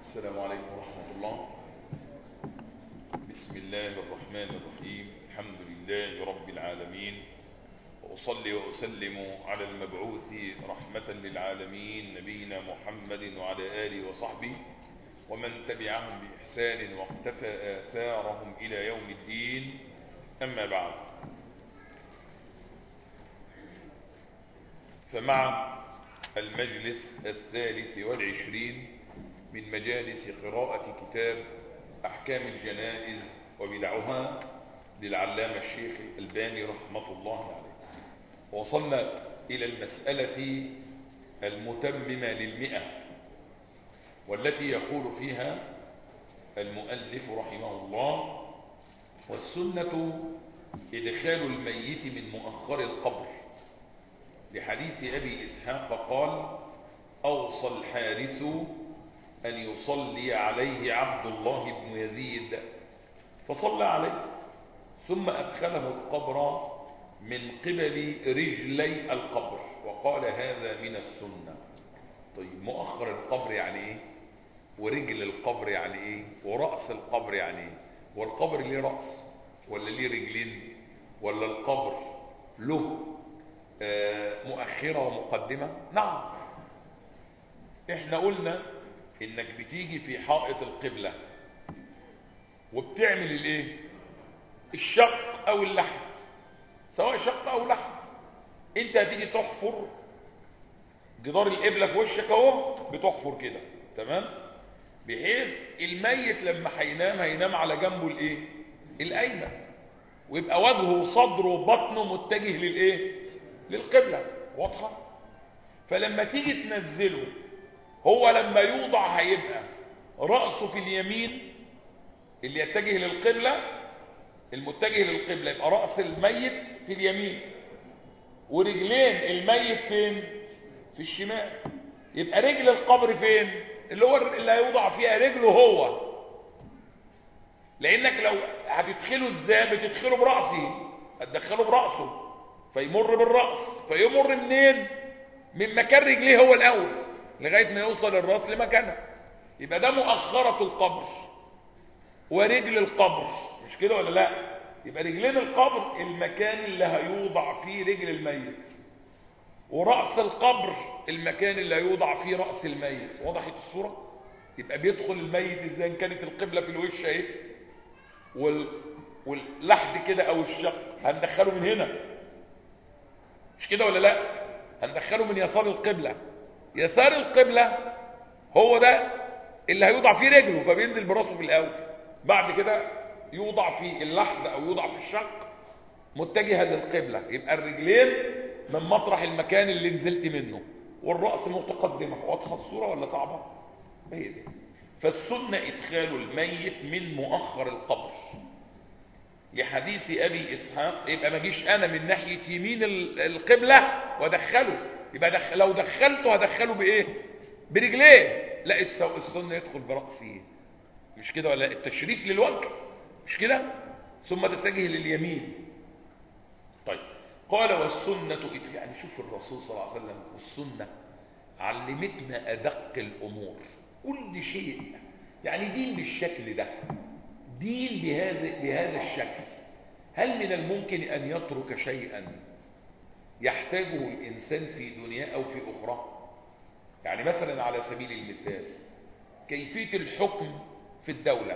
السلام عليكم ورحمة الله بسم الله الرحمن الرحيم الحمد لله رب العالمين وأصلي وأسلم على المبعوث رحمة للعالمين نبينا محمد وعلى آله وصحبه ومن تبعهم بإحسان واقتفى آثارهم إلى يوم الدين أما بعد فمع المجلس الثالث والعشرين من مجالس قراءة كتاب أحكام الجنائز وبدعها للعلامة الشيخ الألباني رحمة الله عليه وصلنا إلى المسألة المتممة للمئة والتي يقول فيها المؤلف رحمه الله والسنة إدخال الميت من مؤخر القبر لحديث أبي إسحاق قال أوصى الحارث أن يصلي عليه عبد الله بن يزيد فصلى عليه ثم أدخله القبر من قبل رجلي القبر وقال هذا من السنة طيب مؤخر القبر يعني ايه ورجل القبر يعني ايه ورأس القبر يعني ايه والقبر ليه رأس ولا ليه رجلين ولا القبر له آه مؤخرة ومقدمة نعم احنا قلنا انك بتيجي في حائط القبلة وبتعمل الايه الشق او اللحد سواء شق او لحد انت هتيجي تحفر جدار القبلة في وشك اهو بتحفر كده تمام بحيث الميت لما هينام هينام على جنبه الايه الايمن ويبقى وجهه وصدره وبطنه متجه للايه للقبلة واضحة فلما تيجي تنزله هو لما يوضع هيبقى رأسه في اليمين اللي يتجه للقبلة المتجه للقبلة يبقى رأس الميت في اليمين ورجلين الميت فين في الشمال يبقى رجل القبر فين اللي هو اللي هيوضع فيها رجله هو لانك لو هتدخله ازاي بتدخله برأسه هتدخله برأسه فيمر بالرأس فيمر منين من مكان رجليه هو الاول لغاية ما يوصل الراس لمكانها يبقى ده مؤخرة القبر ورجل القبر مش كده ولا لا يبقى رجلين القبر المكان اللي هيوضع فيه رجل الميت ورأس القبر المكان اللي هيوضع فيه رأس الميت وضحت الصورة يبقى بيدخل الميت ازاي ان كانت القبلة في الوش اهي وال... واللحد كده او الشق هندخله من هنا مش كده ولا لا هندخله من يسار القبلة يسار القبلة هو ده اللي هيوضع فيه رجله فبينزل براسه في الاول بعد كده يوضع في اللحد او يوضع في الشق متجهة للقبلة يبقى الرجلين من مطرح المكان اللي نزلت منه والرأس متقدمة واضحة الصورة ولا صعبة هي دي فالسنة ادخال الميت من مؤخر القبر لحديث ابي اسحاق يبقى ما جيش انا من ناحية يمين القبلة وادخله يبقى دخل لو دخلته هدخله بايه برجليه لا السنة يدخل برأسه مش كده ولا التشريف للوجه مش كده ثم تتجه لليمين طيب قال والسنة يعني شوف الرسول صلى الله عليه وسلم والسنة علمتنا أدق الأمور كل شيء يعني دين بالشكل ده دين بهذا, بهذا الشكل هل من الممكن أن يترك شيئا يحتاجه الإنسان في دنيا أو في أخرى يعني مثلا على سبيل المثال كيفية الحكم في الدولة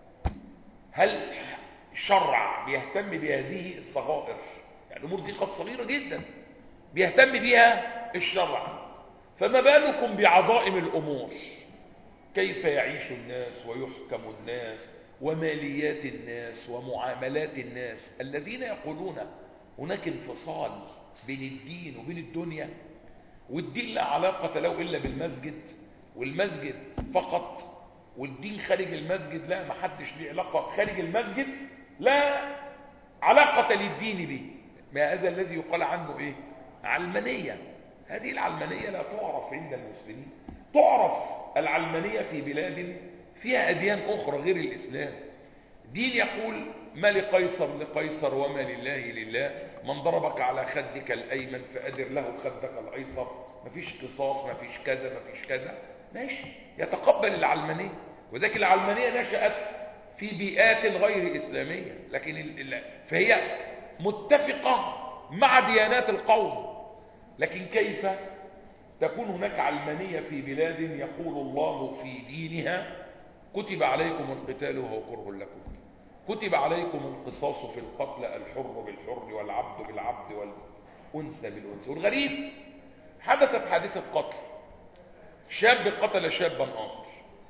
هل شرع بيهتم بهذه الصغائر يعني الأمور دي قد صغيرة جدا بيهتم بها الشرع فما بالكم بعظائم الأمور كيف يعيش الناس ويحكم الناس وماليات الناس ومعاملات الناس الذين يقولون هناك انفصال بين الدين وبين الدنيا والدين لا علاقة له إلا بالمسجد والمسجد فقط والدين خارج المسجد لا ما حدش ليه علاقة خارج المسجد لا علاقة للدين به ما هذا الذي يقال عنه ايه علمانية هذه العلمانية لا تعرف عند المسلمين تعرف العلمانية في بلاد فيها أديان أخرى غير الإسلام دين يقول ما لقيصر لقيصر وما لله لله من ضربك على خدك الأيمن فأدر له خدك الأيسر مفيش قصاص مفيش كذا مفيش كذا ماشي يتقبل العلمانية وذلك العلمانية نشأت في بيئات غير إسلامية لكن ال... ال... فهي متفقة مع ديانات القوم لكن كيف تكون هناك علمانية في بلاد يقول الله في دينها كتب عليكم القتال وهو كره لكم كتب عليكم القصاص في القتل الحر بالحر والعبد بالعبد والأنثى بالأنثى والغريب حدثت حادثة قتل شاب قتل شابا آخر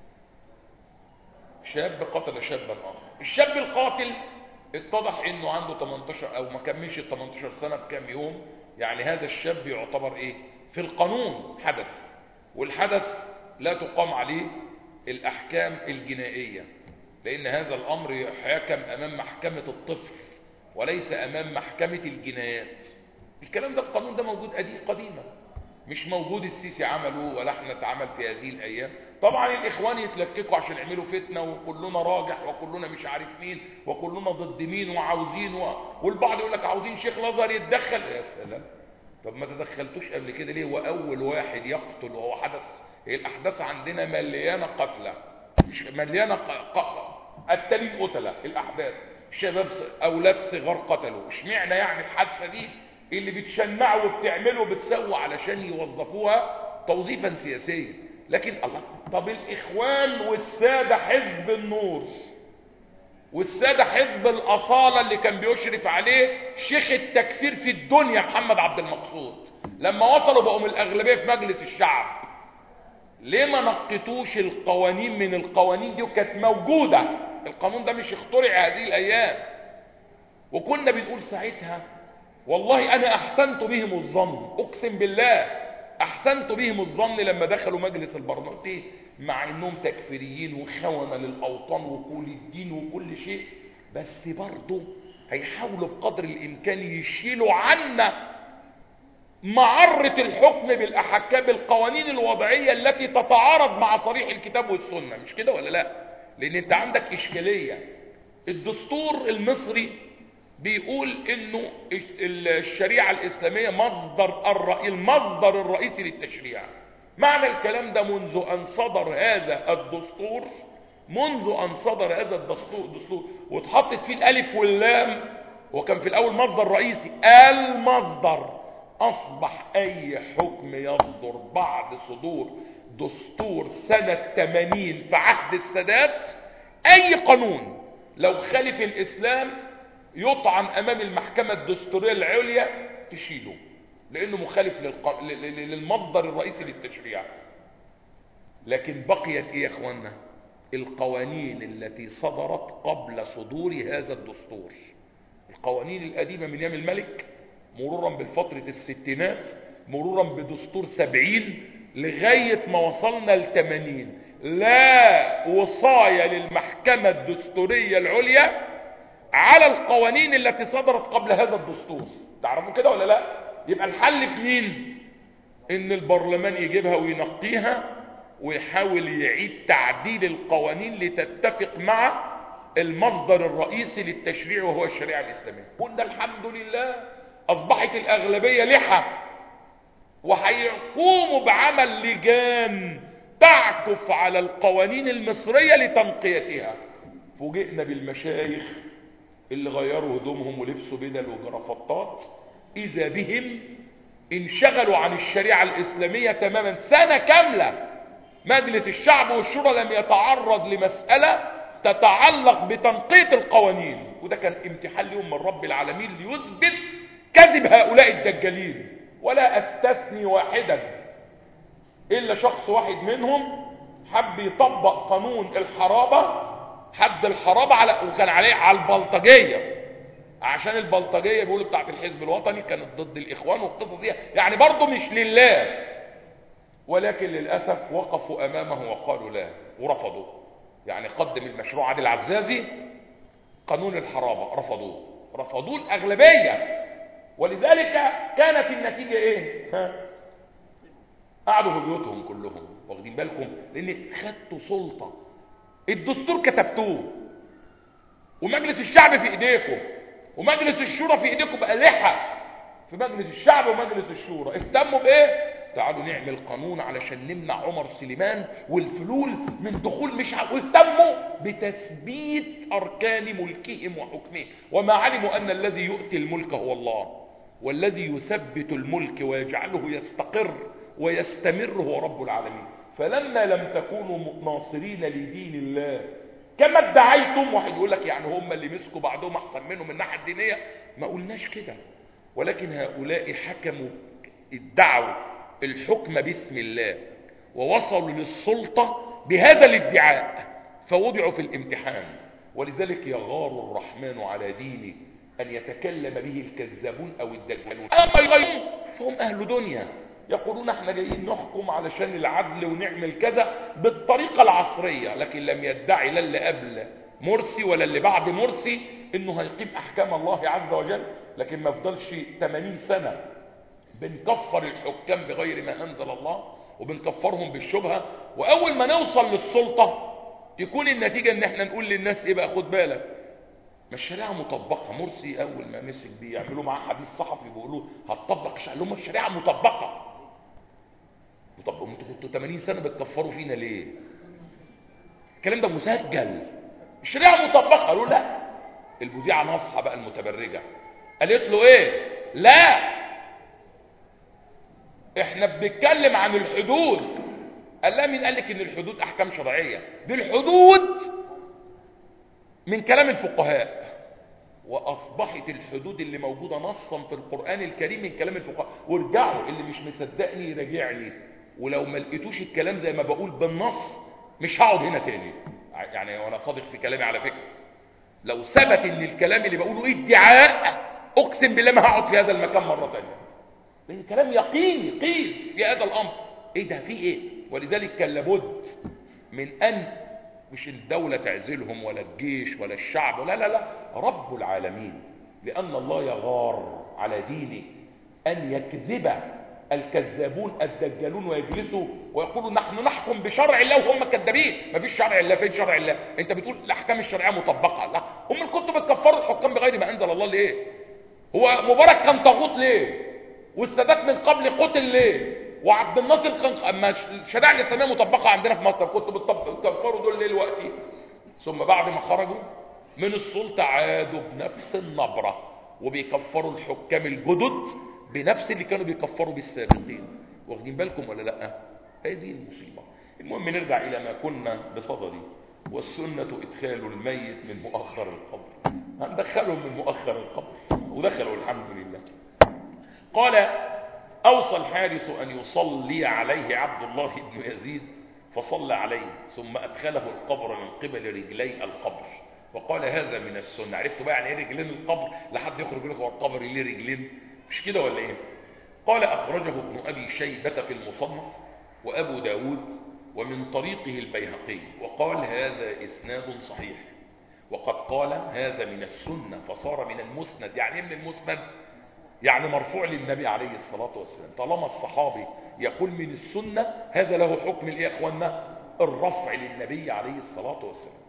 شاب قتل شابا آخر الشاب القاتل اتضح انه عنده 18 او ما كملش 18 سنة بكام يوم يعني هذا الشاب يعتبر ايه في القانون حدث والحدث لا تقام عليه الاحكام الجنائية لان هذا الامر يحاكم امام محكمة الطفل وليس امام محكمة الجنايات الكلام ده القانون ده موجود قديما مش موجود السيسي عمله ولا احنا اتعمل في هذه الايام طبعا الاخوان يتلككوا عشان يعملوا فتنة وكلنا راجح وكلنا مش عارف مين وكلنا ضد مين وعاوزين و... والبعض يقول لك عاوزين شيخ الازهر يتدخل يا سلام طب ما تدخلتوش قبل كده ليه واول واحد يقتل وهو حدث هي الاحداث عندنا مليانه قتلى مش مليانه ق... ق... التالين قتلة الاحداث شباب اولاد صغار قتلوا اشمعنى يعني الحادثه دي اللي بتشنعوا وبتعملوا وبتسووا علشان يوظفوها توظيفا سياسيا لكن الله طب الاخوان والساده حزب النور والساده حزب الاصاله اللي كان بيشرف عليه شيخ التكفير في الدنيا محمد عبد المقصود لما وصلوا بقوا من الاغلبيه في مجلس الشعب ليه ما نقطوش القوانين من القوانين دي وكانت موجوده القانون ده مش اخترع هذه الايام وكنا بنقول ساعتها والله انا احسنت بهم الظن اقسم بالله احسنت بهم الظن لما دخلوا مجلس البرلمان مع انهم تكفيريين وخونه للاوطان وكل الدين وكل شيء بس برضه هيحاولوا بقدر الامكان يشيلوا عنا معرة الحكم بالاحكام بالقوانين الوضعية التي تتعارض مع صريح الكتاب والسنة مش كده ولا لا لان انت عندك اشكالية الدستور المصري بيقول انه الشريعة الاسلامية مصدر الرأي المصدر الرئيسي للتشريع معنى الكلام ده منذ ان صدر هذا الدستور منذ ان صدر هذا الدستور الدستور واتحطت فيه الالف واللام وكان في الاول مصدر رئيسي المصدر اصبح اي حكم يصدر بعد صدور دستور سنة 80 في عهد السادات اي قانون لو خالف الاسلام يطعن امام المحكمة الدستورية العليا تشيله لانه مخالف للق... للمصدر الرئيسي للتشريع لكن بقيت ايه يا اخوانا القوانين التي صدرت قبل صدور هذا الدستور القوانين القديمة من ايام الملك مرورا بالفترة الستينات مرورا بدستور سبعين لغاية ما وصلنا لثمانين لا وصاية للمحكمة الدستورية العليا على القوانين التي صدرت قبل هذا الدستور تعرفوا كده ولا لا يبقى الحل في مين ان البرلمان يجيبها وينقيها ويحاول يعيد تعديل القوانين لتتفق مع المصدر الرئيسي للتشريع وهو الشريعة الإسلامية قلنا الحمد لله أصبحت الأغلبية لحى وهيقوموا بعمل لجان تعكف على القوانين المصرية لتنقيتها فوجئنا بالمشايخ اللي غيروا هدومهم ولبسوا بدل وجرافطات إذا بهم انشغلوا عن الشريعة الإسلامية تماما سنة كاملة مجلس الشعب والشورى لم يتعرض لمسألة تتعلق بتنقية القوانين وده كان امتحان لهم من رب العالمين ليثبت كذب هؤلاء الدجالين ولا استثني واحدا الا شخص واحد منهم حب يطبق قانون الحرابة حد الحرابة على وكان عليه على البلطجية عشان البلطجية بيقولوا بتاعت الحزب الوطني كانت ضد الاخوان والقصص دي يعني برضه مش لله ولكن للأسف وقفوا امامه وقالوا لا ورفضوا يعني قدم المشروع عادل عزازي قانون الحرابة رفضوه رفضوه الأغلبية ولذلك كانت النتيجة ايه ها؟ قعدوا في بيوتهم كلهم واخدين بالكم لان خدتوا سلطة الدستور كتبتوه ومجلس الشعب في ايديكم ومجلس الشورى في ايديكم بقى لحى في مجلس الشعب ومجلس الشورى اهتموا بايه تعالوا نعمل قانون علشان نمنع عمر سليمان والفلول من دخول مش ع- واهتموا بتثبيت اركان ملكهم وحكمهم وما علموا ان الذي يؤتي الملك هو الله والذي يثبت الملك ويجعله يستقر ويستمر هو رب العالمين فلما لم تكونوا ناصرين لدين الله كما ادعيتم واحد يقول لك يعني هم اللي مسكوا بعضهم احسن منهم من الناحيه الدينيه ما قلناش كده ولكن هؤلاء حكموا ادعوا الحكم باسم الله ووصلوا للسلطه بهذا الادعاء فوضعوا في الامتحان ولذلك يغار الرحمن على دينه ان يتكلم به الكذابون او الدجالون اما يغيرون فهم اهل دنيا يقولون احنا جايين نحكم علشان العدل ونعمل كذا بالطريقة العصرية لكن لم يدعي لا اللي قبل مرسي ولا اللي بعد مرسي انه هيقيم احكام الله عز وجل لكن ما فضلش 80 سنة بنكفر الحكام بغير ما انزل الله وبنكفرهم بالشبهة واول ما نوصل للسلطة تكون النتيجة ان احنا نقول للناس ايه بقى خد بالك ما الشريعة مطبقة مرسي اول ما مسك بيعملوا معاه حديث صحفي بيقولوا هتطبق الشريعة لهم الشريعة مطبقة طب انتوا كنتوا 80 سنه بتكفروا فينا ليه الكلام ده مسجل الشريعه مطبقه قالوا لا المذيعه ناصحه بقى المتبرجه قالت له ايه لا احنا بنتكلم عن الحدود قال لها مين قال لك ان الحدود احكام شرعيه دي الحدود من كلام الفقهاء واصبحت الحدود اللي موجوده نصا في القران الكريم من كلام الفقهاء وارجعوا اللي مش مصدقني يراجعني ولو ما لقيتوش الكلام زي ما بقول بالنص مش هقعد هنا تاني يعني وانا صادق في كلامي على فكره لو ثبت ان الكلام اللي بقوله ادعاء اقسم بالله ما هقعد في هذا المكان مره ثانيه لان كلام يقيني قيل في هذا الامر ايه ده في ايه ولذلك كان لابد من ان مش الدولة تعزلهم ولا الجيش ولا الشعب لا لا لا رب العالمين لأن الله يغار على دينه أن يكذب الكذابون الدجالون ويجلسوا ويقولوا نحن نحكم بشرع الله وهم كذابين مفيش شرع الله فين شرع الله انت بتقول الاحكام الشرعيه مطبقه لا هم كنتوا بتكفروا الحكام بغير ما انزل الله ليه هو مبارك كان طاغوت ليه والسادات من قبل قتل ليه وعبد الناصر كان اما الشريعه الاسلاميه مطبقه عندنا في مصر كنتوا بتكفروا دول ليه دلوقتي ثم بعد ما خرجوا من السلطه عادوا بنفس النبره وبيكفروا الحكام الجدد بنفس اللي كانوا بيكفروا بالسابقين واخدين بالكم ولا لا هذه المصيبه المهم نرجع الى ما كنا بصدده والسنه ادخال الميت من مؤخر القبر هندخلهم من مؤخر القبر ودخلوا الحمد لله قال أوصى الحارس أن يصلي عليه عبد الله بن يزيد فصلى عليه ثم أدخله القبر من قبل رجلي القبر وقال هذا من السنة عرفتوا بقى يعني ايه رجلين القبر لحد يخرج يقول لك هو القبر ليه رجلين مش كده ولا ايه قال أخرجه ابن أبي شيبة في المصنف وأبو داود ومن طريقه البيهقي وقال هذا إسناد صحيح وقد قال هذا من السنة فصار من المسند يعني ايه من المسند يعني مرفوع للنبي عليه الصلاة والسلام طالما الصحابي يقول من السنة هذا له حكم الايه يا اخوانا الرفع للنبي عليه الصلاة والسلام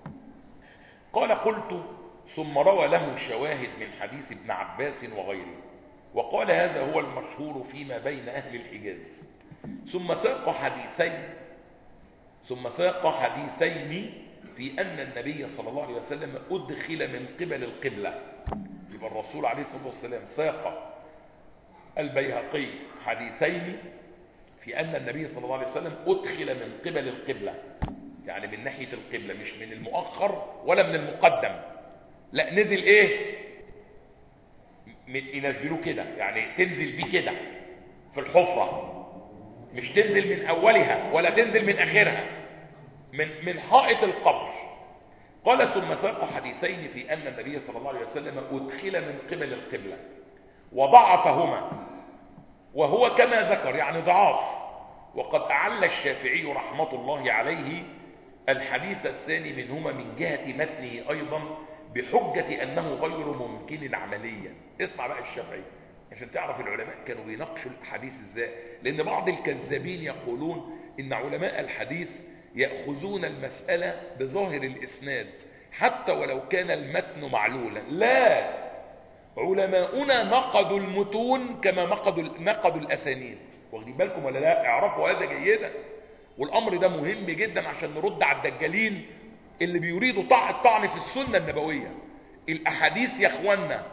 قال قلت ثم روى له شواهد من حديث ابن عباس وغيره وقال هذا هو المشهور فيما بين أهل الحجاز ثم ساق حديثين ثم ساق حديثين في أن النبي صلى الله عليه وسلم أدخل من قبل القبلة يبقى الرسول عليه الصلاة والسلام ساق البيهقي حديثين في أن النبي صلى الله عليه وسلم أدخل من قبل القبلة يعني من ناحية القبلة مش من المؤخر ولا من المقدم لا نزل ايه من ينزلوه كده يعني تنزل بيه كده في الحفرة مش تنزل من أولها ولا تنزل من آخرها من من حائط القبر قال ثم ساق حديثين في أن النبي صلى الله عليه وسلم أدخل من قبل القبلة وضعفهما وهو كما ذكر يعني ضعاف وقد أعل الشافعي رحمة الله عليه الحديث الثاني منهما من جهة متنه أيضا بحجة أنه غير ممكن عمليا اسمع بقى الشافعي عشان تعرف العلماء كانوا بيناقشوا الحديث ازاي لأن بعض الكذابين يقولون إن علماء الحديث يأخذون المسألة بظاهر الإسناد حتى ولو كان المتن معلولا لا علماؤنا نقدوا المتون كما نقدوا نقدوا الأسانيد واخدين بالكم ولا لا اعرفوا هذا جيدا والامر ده مهم جدا عشان نرد على الدجالين اللي بيريدوا طع الطعن في السنه النبويه الاحاديث يا اخوانا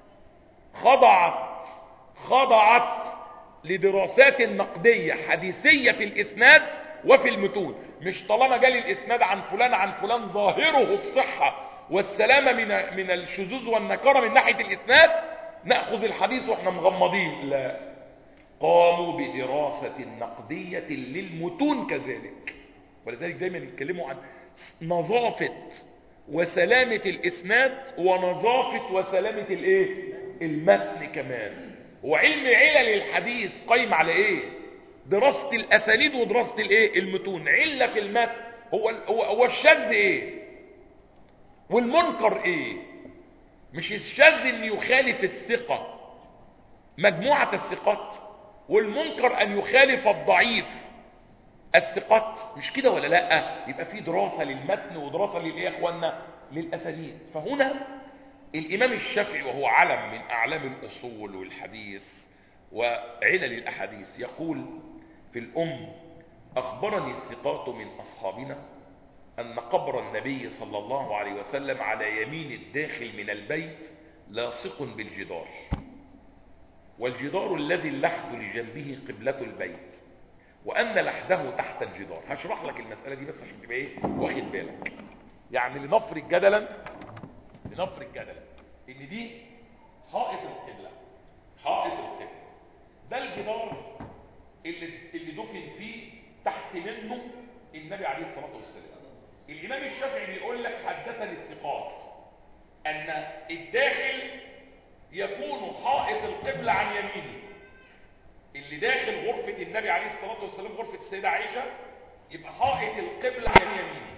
خضعت خضعت لدراسات نقديه حديثيه في الاسناد وفي المتون مش طالما جالي الاسناد عن فلان عن فلان ظاهره الصحه والسلامه من من الشذوذ والنكاره من ناحيه الاسناد ناخذ الحديث واحنا مغمضين لا قاموا بدراسه نقديه للمتون كذلك ولذلك دايما يتكلموا عن نظافه وسلامه الاسناد ونظافه وسلامه الايه المتن كمان وعلم علل الحديث قايم على ايه دراسه الاسانيد ودراسه الايه المتون عله في المتن هو هو, هو الشاذ ايه والمنكر ايه مش الشاذ ان يخالف الثقه مجموعه الثقات والمنكر ان يخالف الضعيف الثقات مش كده ولا لا يبقى في دراسه للمتن ودراسه للايه يا اخوانا للاسانيد فهنا الامام الشافعي وهو علم من اعلام الاصول والحديث وعلل الاحاديث يقول في الام اخبرني الثقات من اصحابنا ان قبر النبي صلى الله عليه وسلم على يمين الداخل من البيت لاصق بالجدار والجدار الذي اللحد لجنبه قبلة البيت وأن لحده تحت الجدار هشرح لك المسألة دي بس عشان تبقى ايه واخد بالك يعني لنفرض جدلا لنفرض جدلا ان دي حائط القبلة حائط القبلة ده الجدار اللي اللي دفن فيه تحت منه النبي عليه الصلاة والسلام الإمام الشافعي بيقول لك حدثني الثقات أن الداخل يكون حائط القبلة عن يمينه اللي داخل غرفة النبي عليه الصلاة والسلام غرفة السيدة عائشة يبقى حائط القبلة عن يمينه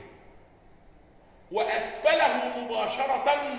وأسفله مباشرة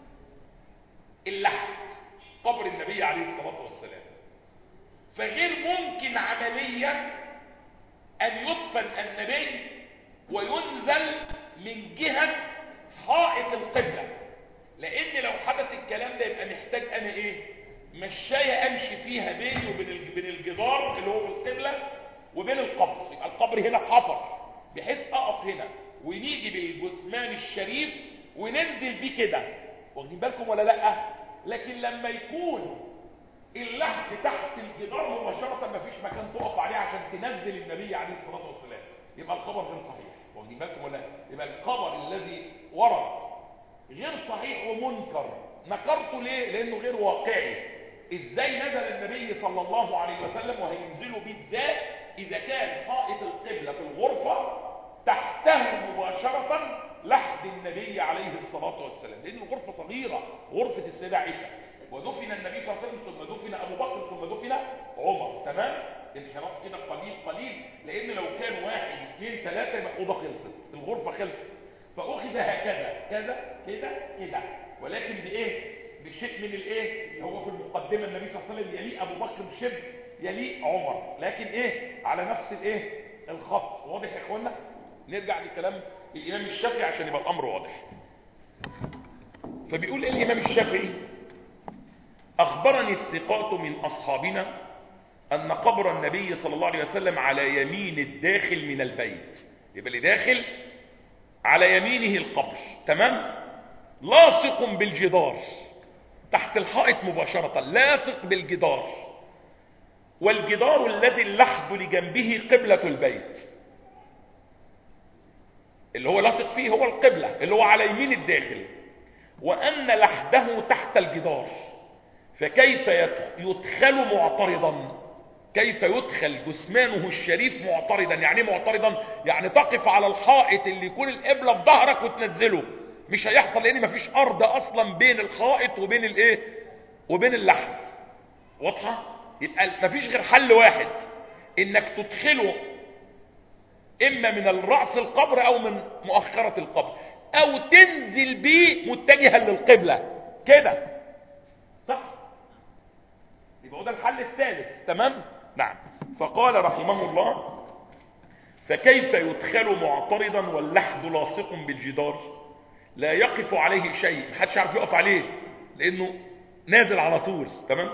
اللحد قبر النبي عليه الصلاة والسلام فغير ممكن عمليا أن يدفن النبي وينزل من جهة حائط القبلة لأن لو حدث الكلام ده يبقى محتاج أنا إيه مشاية أمشي فيها بيني وبين بين الجدار اللي هو في القبلة وبين القبر يبقى القبر هنا حفر بحيث أقف هنا ونيجي بالجثمان الشريف وننزل بيه كده واخدين بالكم ولا لا لكن لما يكون اللحد تحت الجدار مباشرة مفيش مكان تقف عليه عشان تنزل النبي عليه الصلاة والسلام يبقى الخبر غير صحيح واخدين بالكم ولا يبقى الخبر الذي ورد غير صحيح ومنكر نكرته ليه لانه غير واقعي ازاي نزل النبي صلى الله عليه وسلم وهينزلوا بيه ازاي اذا كان حائط القبلة في الغرفة تحته مباشرة لحد النبي عليه الصلاة والسلام لان الغرفة صغيرة غرفة السيدة عائشة ودفن النبي صلى الله عليه وسلم ثم دفن ابو بكر ثم دفن عمر تمام انحراف كده قليل قليل لان لو كان واحد اثنين ثلاثة يبقى الاوضه خلصت الغرفة خلصت فاخذ هكذا كذا كده كده ولكن بايه بشيء من الايه هو في المقدمة النبي صلى الله عليه وسلم يليه ابو بكر بشبه يليه عمر لكن ايه على نفس الايه الخط واضح يا اخوانا نرجع لكلام الامام الشافعي عشان يبقى الامر واضح فبيقول ايه الامام الشافعي اخبرني الثقات من اصحابنا ان قبر النبي صلى الله عليه وسلم على يمين الداخل من البيت يبقى اللي داخل على يمينه القبر تمام لاصق بالجدار تحت الحائط مباشرة لاصق بالجدار والجدار الذي اللحد لجنبه قبلة البيت اللي هو لاصق فيه هو القبلة اللي هو على يمين الداخل وأن لحده تحت الجدار فكيف يدخل معترضا كيف يدخل جثمانه الشريف معترضا يعني معترضا يعني تقف على الحائط اللي يكون القبلة في ظهرك وتنزله مش هيحصل لان مفيش ارض اصلا بين الحائط وبين الايه وبين اللحد واضحه يبقى مفيش غير حل واحد انك تدخله اما من الرأس القبر او من مؤخرة القبر او تنزل بيه متجها للقبلة كده صح يبقى ده الحل الثالث تمام نعم فقال رحمه الله فكيف يدخل معترضا واللحد لاصق بالجدار لا يقف عليه شيء محدش عارف يقف عليه لانه نازل على طول تمام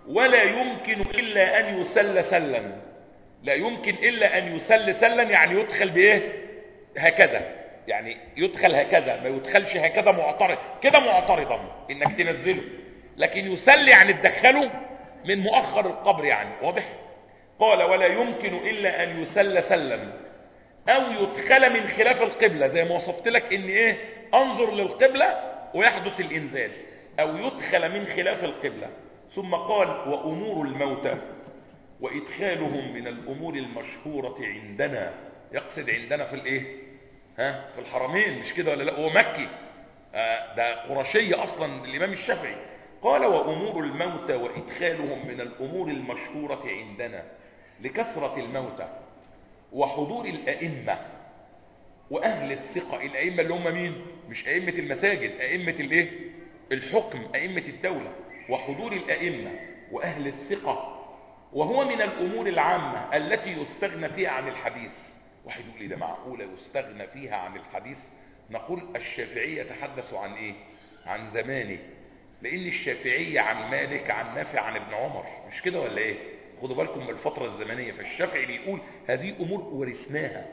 ولا يمكن إلا أن يسل سلا لا يمكن إلا أن يسل سلا يعني يدخل بإيه هكذا يعني يدخل هكذا ما يدخلش هكذا معترض كده معترضا إنك تنزله لكن يسل يعني تدخله من مؤخر القبر يعني واضح قال ولا يمكن إلا أن يسل سلا أو يدخل من خلاف القبلة زي ما وصفت لك إن إيه أنظر للقبلة ويحدث الإنزال أو يدخل من خلاف القبلة ثم قال وأمور الموتى وإدخالهم من الأمور المشهورة عندنا يقصد عندنا في الإيه ها في الحرمين مش كده ولا لا هو مكي آه ده قرشي أصلا الإمام الشافعي قال وأمور الموتى وإدخالهم من الأمور المشهورة عندنا لكثرة الموتى وحضور الأئمة وأهل الثقة الأئمة اللي هم مين مش أئمة المساجد أئمة الإيه الحكم أئمة الدولة وحضور الأئمة وأهل الثقة وهو من الأمور العامة التي يستغنى فيها عن الحديث واحد يقول لي ده معقولة يستغنى فيها عن الحديث نقول الشافعية يتحدث عن إيه عن زمانه لأن الشافعية عن مالك عن نافع عن ابن عمر مش كده ولا إيه خدوا بالكم من الفترة الزمنية فالشافعي بيقول هذه أمور ورثناها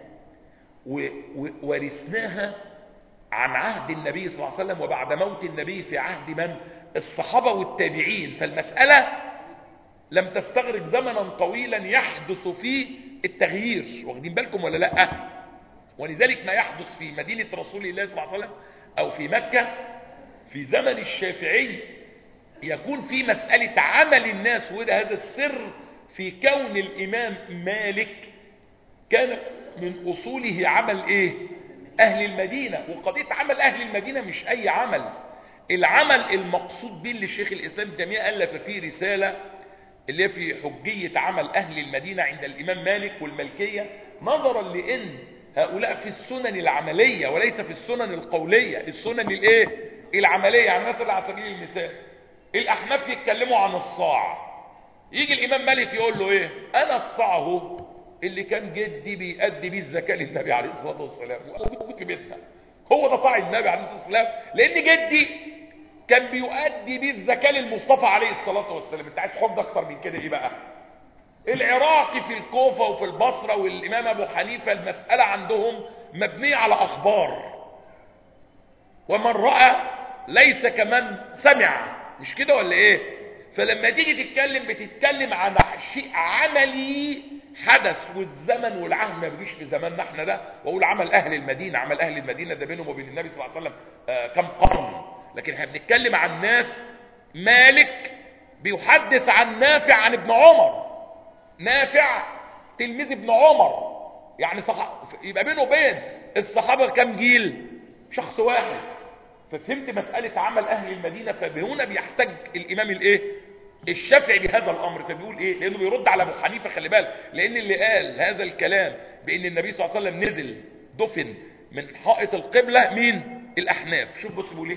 وورثناها عن عهد النبي صلى الله عليه وسلم وبعد موت النبي في عهد من الصحابة والتابعين فالمسألة لم تستغرق زمنا طويلا يحدث فيه التغيير واخدين بالكم ولا لا ولذلك ما يحدث في مدينة رسول الله صلى الله عليه وسلم أو في مكة في زمن الشافعي يكون في مسألة عمل الناس وده هذا السر في كون الإمام مالك كان من أصوله عمل إيه أهل المدينة وقضية عمل أهل المدينة مش أي عمل العمل المقصود به اللي الشيخ الإسلام الجميع ألف فيه رسالة اللي في حجية عمل أهل المدينة عند الإمام مالك والملكية نظرا لأن هؤلاء في السنن العملية وليس في السنن القولية السنن الايه العملية يعني مثلا على سبيل المثال الأحناف يتكلموا عن الصاع يجي الإمام مالك يقول له ايه أنا الصاع اهو اللي كان جدي بيأدي بيه الزكاة للنبي عليه الصلاة والسلام وأبوك في بيتنا هو ده صاع النبي عليه الصلاة والسلام لأن جدي كان بيؤدي بيه الزكاة للمصطفى عليه الصلاة والسلام انت عايز حب اكتر من كده ايه بقى العراقي في الكوفة وفي البصرة والامام ابو حنيفة المسألة عندهم مبنية على اخبار ومن رأى ليس كمن سمع مش كده ولا ايه فلما تيجي تتكلم بتتكلم عن شيء عملي حدث والزمن والعهد ما بيجيش في زماننا احنا ده واقول عمل اهل المدينة عمل اهل المدينة ده بينهم وبين النبي صلى الله عليه وسلم آه كم قرن لكن احنا بنتكلم عن ناس مالك بيحدث عن نافع عن ابن عمر نافع تلميذ ابن عمر يعني صح... يبقى بينه وبين الصحابة كم جيل شخص واحد ففهمت مسألة عمل أهل المدينة فهنا بيحتاج الإمام الإيه الشافعي بهذا الأمر فبيقول إيه لأنه بيرد على أبو حنيفة خلي بالك لأن اللي قال هذا الكلام بأن النبي صلى الله عليه وسلم نزل دفن من حائط القبلة مين الأحناف شوف بص بيقول إيه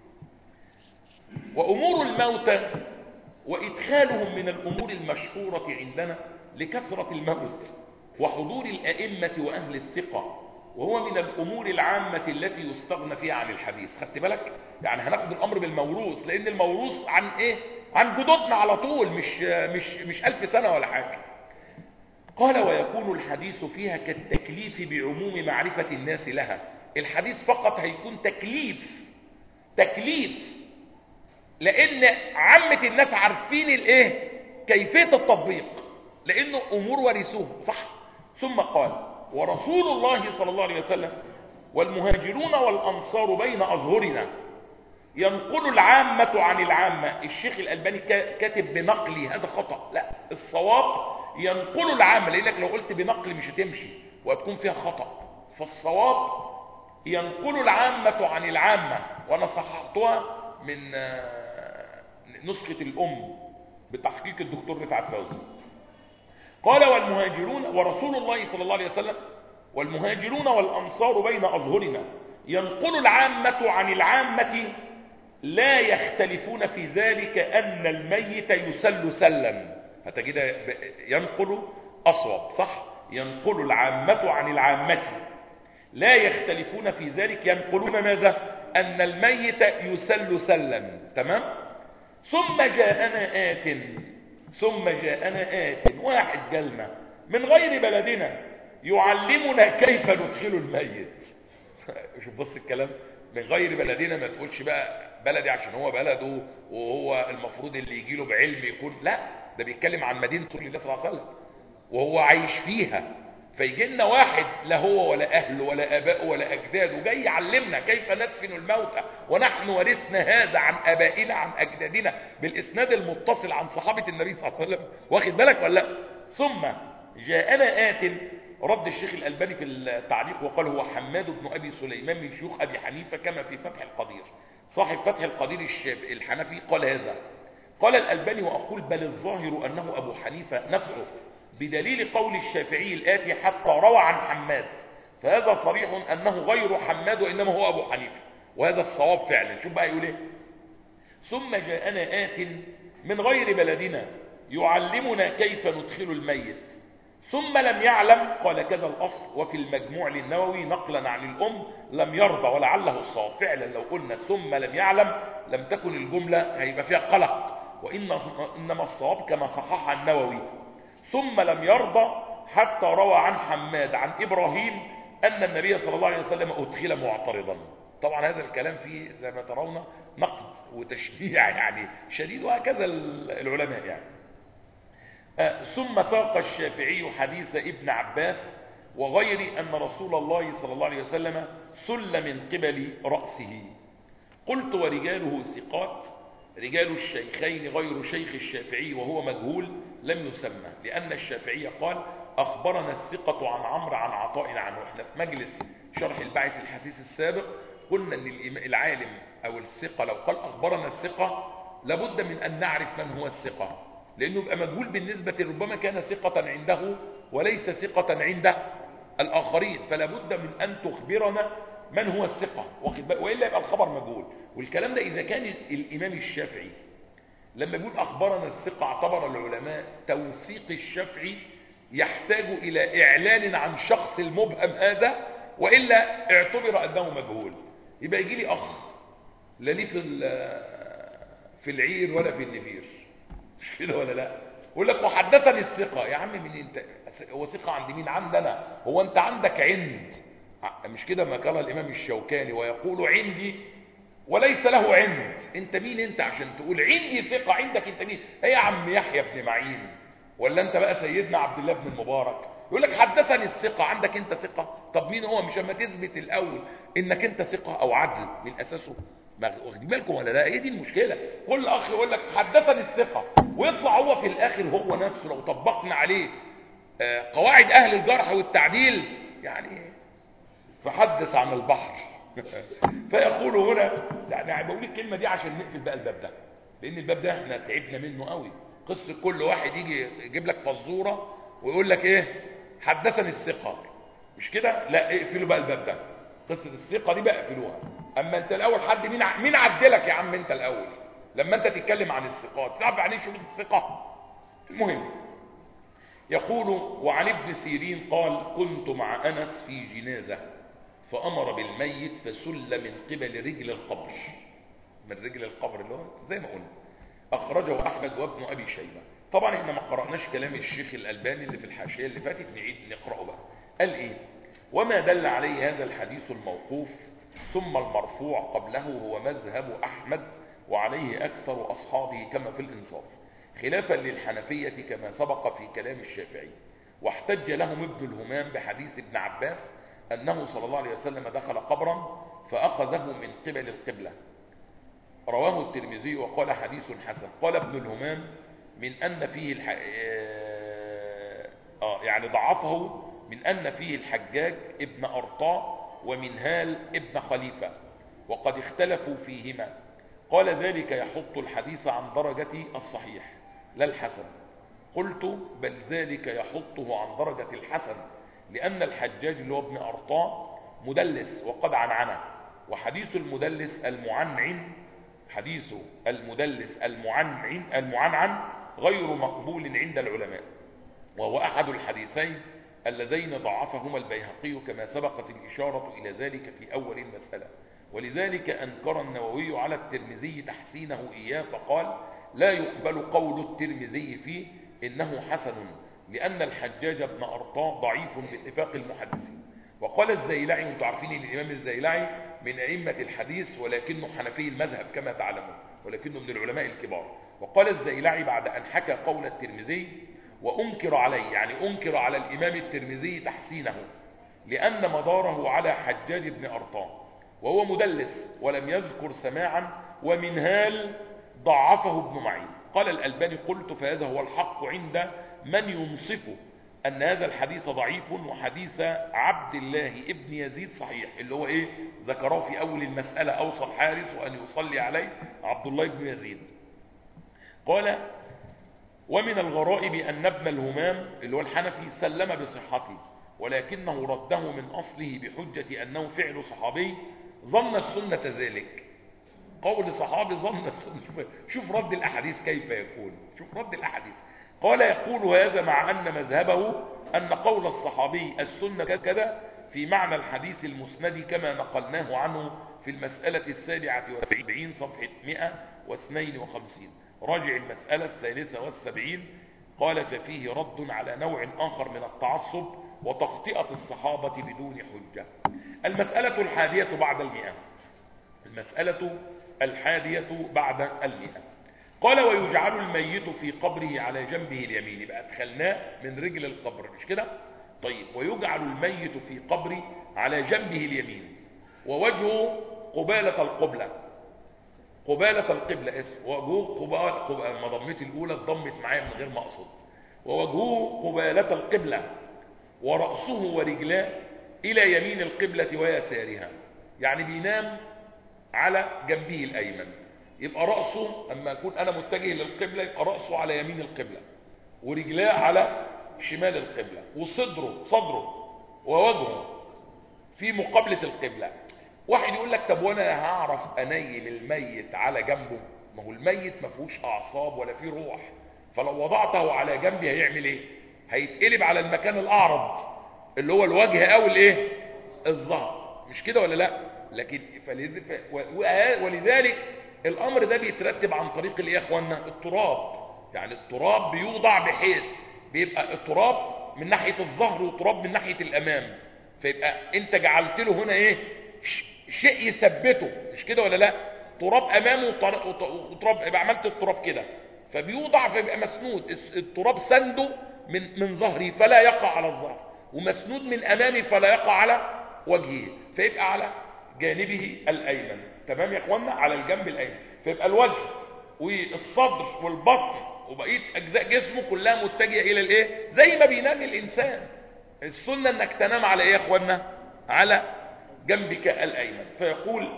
وأمور الموتى وإدخالهم من الأمور المشهورة عندنا لكثرة الموت وحضور الأئمة وأهل الثقة وهو من الأمور العامة التي يستغنى فيها عن الحديث خدت بالك يعني هناخد الأمر بالموروث لأن الموروث عن إيه عن جدودنا على طول مش مش مش ألف سنة ولا حاجة قال ويكون الحديث فيها كالتكليف بعموم معرفة الناس لها الحديث فقط هيكون تكليف تكليف لان عامة الناس عارفين الايه كيفية التطبيق لانه امور ورثوه صح ثم قال ورسول الله صلى الله عليه وسلم والمهاجرون والانصار بين اظهرنا ينقل العامة عن العامة الشيخ الألباني كاتب بنقلي هذا خطأ لا الصواب ينقل العامة لأنك لو قلت بنقل مش هتمشي وهتكون فيها خطأ فالصواب ينقل العامة عن العامة وأنا صححتها من نسخة الأم بتحقيق الدكتور رفعت فوزي قال والمهاجرون ورسول الله صلى الله عليه وسلم والمهاجرون والأنصار بين أظهرنا ينقل العامة عن العامة لا يختلفون في ذلك أن الميت يسل سلا فتجد ينقل أصوب صح ينقل العامة عن العامة لا يختلفون في ذلك ينقلون ماذا أن الميت يسل سلا تمام ثم جاءنا آت ثم جاءنا آت واحد جالنا من غير بلدنا يعلمنا كيف ندخل الميت شوف بص الكلام من غير بلدنا ما تقولش بقى بلدي عشان هو بلده وهو المفروض اللي يجي له بعلم يكون لا ده بيتكلم عن مدينة رسول الله صلى الله عليه وسلم وهو عايش فيها فيجي لنا واحد لا هو ولا اهله ولا ابائه ولا اجداده جاي يعلمنا كيف ندفن الموتى ونحن ورثنا هذا عن ابائنا عن اجدادنا بالاسناد المتصل عن صحابه النبي صلى الله عليه وسلم واخد بالك ولا لا ثم جاءنا ات رد الشيخ الالباني في التعليق وقال هو حماد بن ابي سليمان من شيوخ ابي حنيفه كما في فتح القدير صاحب فتح القدير الشاب الحنفي قال هذا قال الالباني واقول بل الظاهر انه ابو حنيفه نفسه بدليل قول الشافعي الآتي حتى روى عن حماد فهذا صريح أنه غير حماد وإنما هو أبو حنيفة وهذا الصواب فعلا شوف بقى يقول ايه ثم جاءنا آت من غير بلدنا يعلمنا كيف ندخل الميت ثم لم يعلم قال كذا الأصل وفي المجموع للنووي نقلا عن الأم لم يرضى ولعله الصواب فعلا لو قلنا ثم لم يعلم لم تكن الجملة هيبقى فيها قلق وإن إنما الصواب كما صحح النووي ثم لم يرضى حتى روى عن حماد عن إبراهيم أن النبي صلى الله عليه وسلم أدخل معترضا طبعا هذا الكلام فيه زي ما ترون نقد وتشجيع يعني شديد وهكذا العلماء يعني آه ثم ساق الشافعي حديث ابن عباس وغير أن رسول الله صلى الله عليه وسلم سل من قبل رأسه قلت ورجاله ثقات رجال الشيخين غير شيخ الشافعي وهو مجهول لم يسمى لأن الشافعي قال أخبرنا الثقة عن عمرو عن عطاء عنه احنا في مجلس شرح البعث الحديث السابق قلنا أن العالم أو الثقة لو قال أخبرنا الثقة لابد من أن نعرف من هو الثقة لأنه يبقى مجهول بالنسبة ربما كان ثقة عنده وليس ثقة عند الآخرين فلا بد من أن تخبرنا من هو الثقة وإلا يبقى الخبر مجهول والكلام ده إذا كان الإمام الشافعي لما يقول أخبرنا الثقة اعتبر العلماء توثيق الشافعي يحتاج إلى إعلان عن شخص المبهم هذا وإلا اعتبر أنه مجهول يبقى يجي لي أخ لا ليه في في العير ولا في النفير مش كده ولا لا يقول لك وحدثني الثقة يا عم من انت هو ثقة عند مين عندنا هو انت عندك عند مش كده ما قال الامام الشوكاني ويقول عندي وليس له عند انت مين انت عشان تقول عندي ثقة عندك انت مين ايه يا عم يحيى بن معين ولا انت بقى سيدنا عبد الله بن المبارك يقول لك حدثني الثقة عندك انت ثقة طب مين هو مش اما تثبت الاول انك انت ثقة او عدل من اساسه واخدين بالكم ولا لا هي دي المشكلة كل اخ يقول لك حدثني الثقة ويطلع هو في الاخر هو نفسه لو طبقنا عليه قواعد اهل الجرح والتعديل يعني فحدث عن البحر فيقول هنا يعني بقول الكلمة دي عشان نقفل بقى الباب ده لان الباب ده احنا تعبنا منه قوي قصة كل واحد يجي يجيب لك فزورة ويقول لك ايه حدثني الثقة مش كده لا اقفلوا بقى الباب ده قصة الثقة دي بقى اقفلوها اما انت الاول حد مين ع... مين عدلك يا عم انت الاول لما انت تتكلم عن الثقات تعرف يعني شروط الثقة المهم يقول وعن ابن سيرين قال كنت مع انس في جنازة فامر بالميت فسل من قبل رجل القبر من رجل القبر اللي هو زي ما قلنا اخرجه احمد وابن ابي شيبه طبعا احنا ما قرأناش كلام الشيخ الالباني اللي في الحاشيه اللي فاتت نعيد نقرأه بقى قال ايه وما دل عليه هذا الحديث الموقوف ثم المرفوع قبله هو مذهب احمد وعليه اكثر اصحابه كما في الانصاف خلافا للحنفية كما سبق في كلام الشافعي واحتج لهم ابن الهمام بحديث ابن عباس أنه صلى الله عليه وسلم دخل قبرا فأخذه من قبل القبلة رواه الترمذي وقال حديث حسن قال ابن الهمام من أن فيه الح... آه يعني ضعفه من أن فيه الحجاج ابن أرطاء ومنهال ابن خليفة وقد اختلفوا فيهما قال ذلك يحط الحديث عن درجة الصحيح لا الحسن قلت بل ذلك يحطه عن درجة الحسن لأن الحجاج اللي هو ابن أرطاء مدلس وقد عنعنه وحديث المدلس المعنعن حديث المدلس المعنعن المعنعن غير مقبول عند العلماء وهو أحد الحديثين اللذين ضعفهما البيهقي كما سبقت الإشارة إلى ذلك في أول المسألة ولذلك أنكر النووي على الترمذي تحسينه إياه فقال لا يقبل قول الترمذي فيه إنه حسن لأن الحجاج بن أرطاء ضعيف باتفاق المحدثين وقال الزيلعي وانتم عارفين ان الإمام الزيلعي من أئمة الحديث ولكنه حنفي المذهب كما تعلمون ولكنه من العلماء الكبار وقال الزيلعي بعد أن حكى قول الترمذي وأنكر عليه يعني أنكر على الإمام الترمذي تحسينه لأن مداره على حجاج بن أرطاء وهو مدلس ولم يذكر سماعا ومنهال ضعفه ابن معين قال الألباني قلت فهذا هو الحق عند من ينصفه أن هذا الحديث ضعيف وحديث عبد الله ابن يزيد صحيح اللي هو إيه ذكره في أول المسألة أوصى الحارس وأن يصلي عليه عبد الله بن يزيد قال ومن الغرائب أن ابن الهمام اللي هو الحنفي سلم بصحته ولكنه رده من أصله بحجة أنه فعل صحابي ظن السنة ذلك قول صحابي ظن السنة شوف رد الأحاديث كيف يكون شوف رد الأحاديث قال يقول هذا مع أن مذهبه أن قول الصحابي السنة كذا في معنى الحديث المسند كما نقلناه عنه في المسألة السابعة والسبعين صفحة 152 راجع المسألة الثالثة والسبعين قال ففيه رد على نوع آخر من التعصب وتخطئة الصحابة بدون حجة المسألة الحادية بعد المئة المسألة الحادية بعد المئة قال ويجعل الميت في قبره على جنبه اليمين يبقى ادخلناه من رجل القبر مش كده طيب ويجعل الميت في قبره على جنبه اليمين ووجهه قبالة القبلة قبالة القبلة اسم ووجهه قبالة قبالة ما ضمت الأولى اتضمت معايا من غير ما أقصد ووجهه قبالة القبلة ورأسه ورجلاه إلى يمين القبلة ويسارها يعني بينام على جنبه الأيمن يبقى رأسه أما أكون أنا متجه للقبلة يبقى رأسه على يمين القبلة ورجلاه على شمال القبلة وصدره صدره ووجهه في مقابلة القبلة واحد يقول لك طب وانا هعرف انيم الميت على جنبه ما هو الميت ما فيهوش اعصاب ولا فيه روح فلو وضعته على جنبي هيعمل ايه هيتقلب على المكان الاعرض اللي هو الوجه او الايه الظهر مش كده ولا لا لكن ولذلك الامر ده بيترتب عن طريق الايه يا اخوانا التراب يعني التراب بيوضع بحيث بيبقى التراب من ناحيه الظهر وتراب من ناحيه الامام فيبقى انت جعلت له هنا ايه شيء يثبته مش كده ولا لا تراب امامه وتراب يبقى عملت التراب كده فبيوضع فيبقى مسنود التراب سنده من من ظهري فلا يقع على الظهر ومسنود من امامي فلا يقع على وجهه فيبقى على جانبه الايمن تمام يا اخوانا على الجنب الايمن فيبقى الوجه والصدر والبطن وبقيه اجزاء جسمه كلها متجهه الى الايه زي ما بينام الانسان السنه انك تنام على ايه يا اخوانا على جنبك الايمن فيقول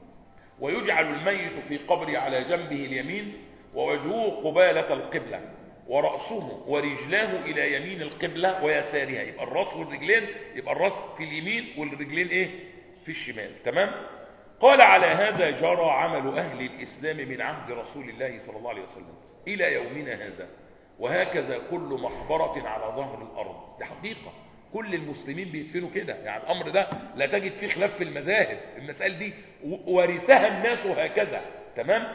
ويجعل الميت في قبره على جنبه اليمين ووجهه قبالة القبلة ورأسه ورجلاه إلى يمين القبلة ويسارها يبقى الرأس والرجلين يبقى الرأس في اليمين والرجلين إيه في الشمال تمام قال على هذا جرى عمل أهل الإسلام من عهد رسول الله صلى الله عليه وسلم إلى يومنا هذا وهكذا كل مقبرة على ظهر الأرض دي حقيقة كل المسلمين بيدفنوا كده يعني الأمر ده لا تجد فيه خلاف في المذاهب المسألة دي ورثها الناس هكذا تمام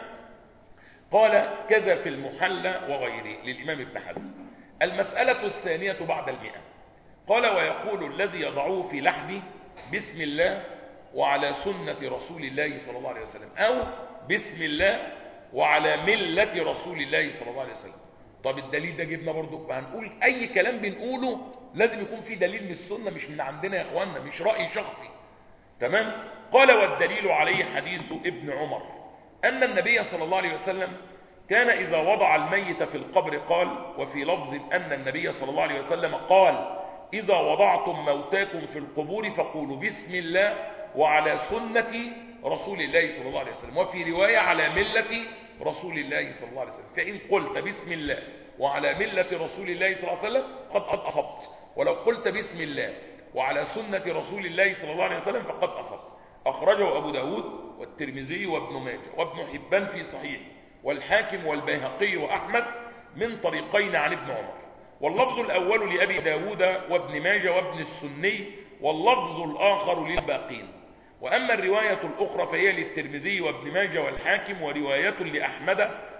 قال كذا في المحلى وغيره للإمام ابن حزم المسألة الثانية بعد المئة قال ويقول الذي يضعه في لحمه بسم الله وعلى سنة رسول الله صلى الله عليه وسلم أو بسم الله وعلى ملة رسول الله صلى الله عليه وسلم طب الدليل ده جبنا برضو هنقول أي كلام بنقوله لازم يكون في دليل من السنة مش من عندنا يا اخوانا مش رأي شخصي تمام قال والدليل عليه حديث ابن عمر أن النبي صلى الله عليه وسلم كان إذا وضع الميت في القبر قال وفي لفظ أن النبي صلى الله عليه وسلم قال إذا وضعتم موتاكم في القبور فقولوا بسم الله وعلى سنة رسول الله صلى الله عليه وسلم وفي رواية على ملة رسول الله صلى الله عليه وسلم فإن قلت بسم الله وعلى ملة رسول الله صلى الله عليه وسلم قد قد أصبت ولو قلت بسم الله وعلى سنة رسول الله صلى الله عليه وسلم فقد أصبت أخرجه أبو داود والترمذي وابن ماجه وابن حبان في صحيح والحاكم والبيهقي وأحمد من طريقين عن ابن عمر واللفظ الأول لأبي داود وابن ماجه وابن السني واللفظ الآخر للباقين وأما الرواية الأخرى فهي للترمذي وابن ماجه والحاكم ورواية لأحمد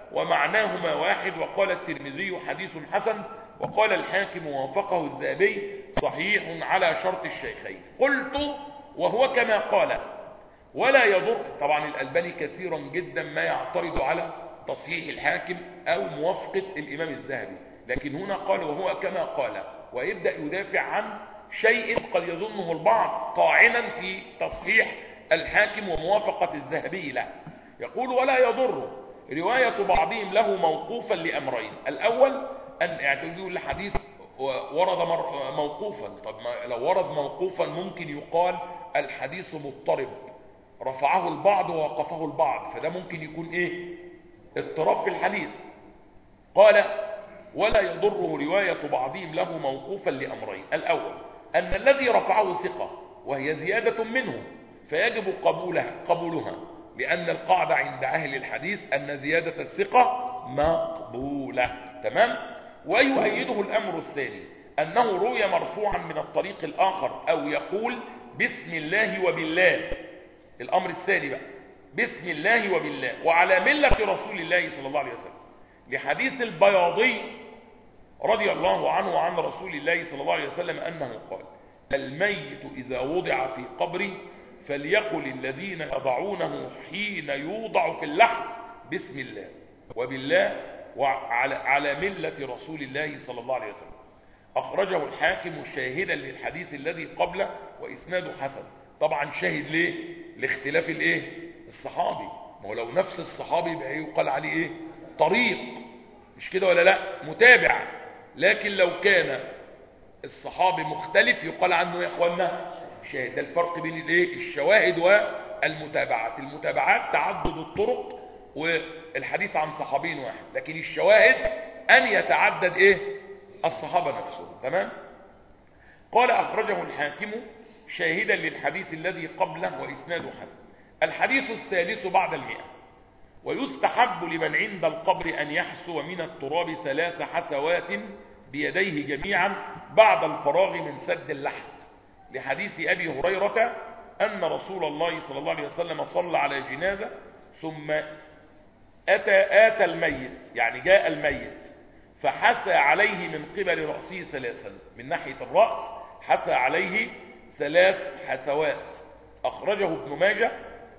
ومعناهما واحد وقال الترمذي حديث حسن وقال الحاكم ووافقه الذهبي صحيح على شرط الشيخين قلت وهو كما قال ولا يضر طبعا الألباني كثيرا جدا ما يعترض على تصحيح الحاكم أو موافقة الإمام الذهبي لكن هنا قال وهو كما قال ويبدأ يدافع عن شيء قد يظنه البعض طاعنا في تصحيح الحاكم وموافقة الذهبي له يقول ولا يضر رواية بعضهم له موقوفا لأمرين الأول أن اعتدوا الحديث ورد موقوفا طب ما لو ورد موقوفا ممكن يقال الحديث مضطرب رفعه البعض ووقفه البعض فده ممكن يكون ايه اضطراب في الحديث قال ولا يضره رواية بعضهم له موقوفا لأمرين الأول أن الذي رفعه ثقة وهي زيادة منه فيجب قبولها, قبولها لأن القاعدة عند أهل الحديث أن زيادة الثقة مقبولة تمام ويؤيده الأمر الثاني أنه روي مرفوعا من الطريق الآخر أو يقول بسم الله وبالله الأمر الثاني بقى بسم الله وبالله وعلى ملة رسول الله صلى الله عليه وسلم لحديث البياضي رضي الله عنه وعن رسول الله صلى الله عليه وسلم أنه قال الميت إذا وضع في قبره فليقل الذين يضعونه حين يوضع في اللحد بسم الله وبالله وعلى على ملة رسول الله صلى الله عليه وسلم أخرجه الحاكم شاهدا للحديث الذي قبله وإسناده حسن طبعا شاهد ليه لاختلاف الايه الصحابي ما هو لو نفس الصحابي يبقى يقال عليه ايه طريق مش كده ولا لا متابع لكن لو كان الصحابي مختلف يقال عنه يا اخوانا شاهد ده الفرق بين الايه الشواهد والمتابعات المتابعات تعدد الطرق والحديث عن صحابي واحد لكن الشواهد ان يتعدد ايه الصحابه نفسهم تمام قال اخرجه الحاكم شاهدا للحديث الذي قبله وإسناده حسن الحديث الثالث بعد المئة ويستحب لمن عند القبر أن يحسو من التراب ثلاث حسوات بيديه جميعا بعد الفراغ من سد اللحد لحديث أبي هريرة أن رسول الله صلى الله عليه وسلم صلى على جنازة ثم أتى آتى الميت يعني جاء الميت فحسى عليه من قبل رأسه ثلاثا من ناحية الرأس حسى عليه ثلاث حسوات أخرجه ابن ماجه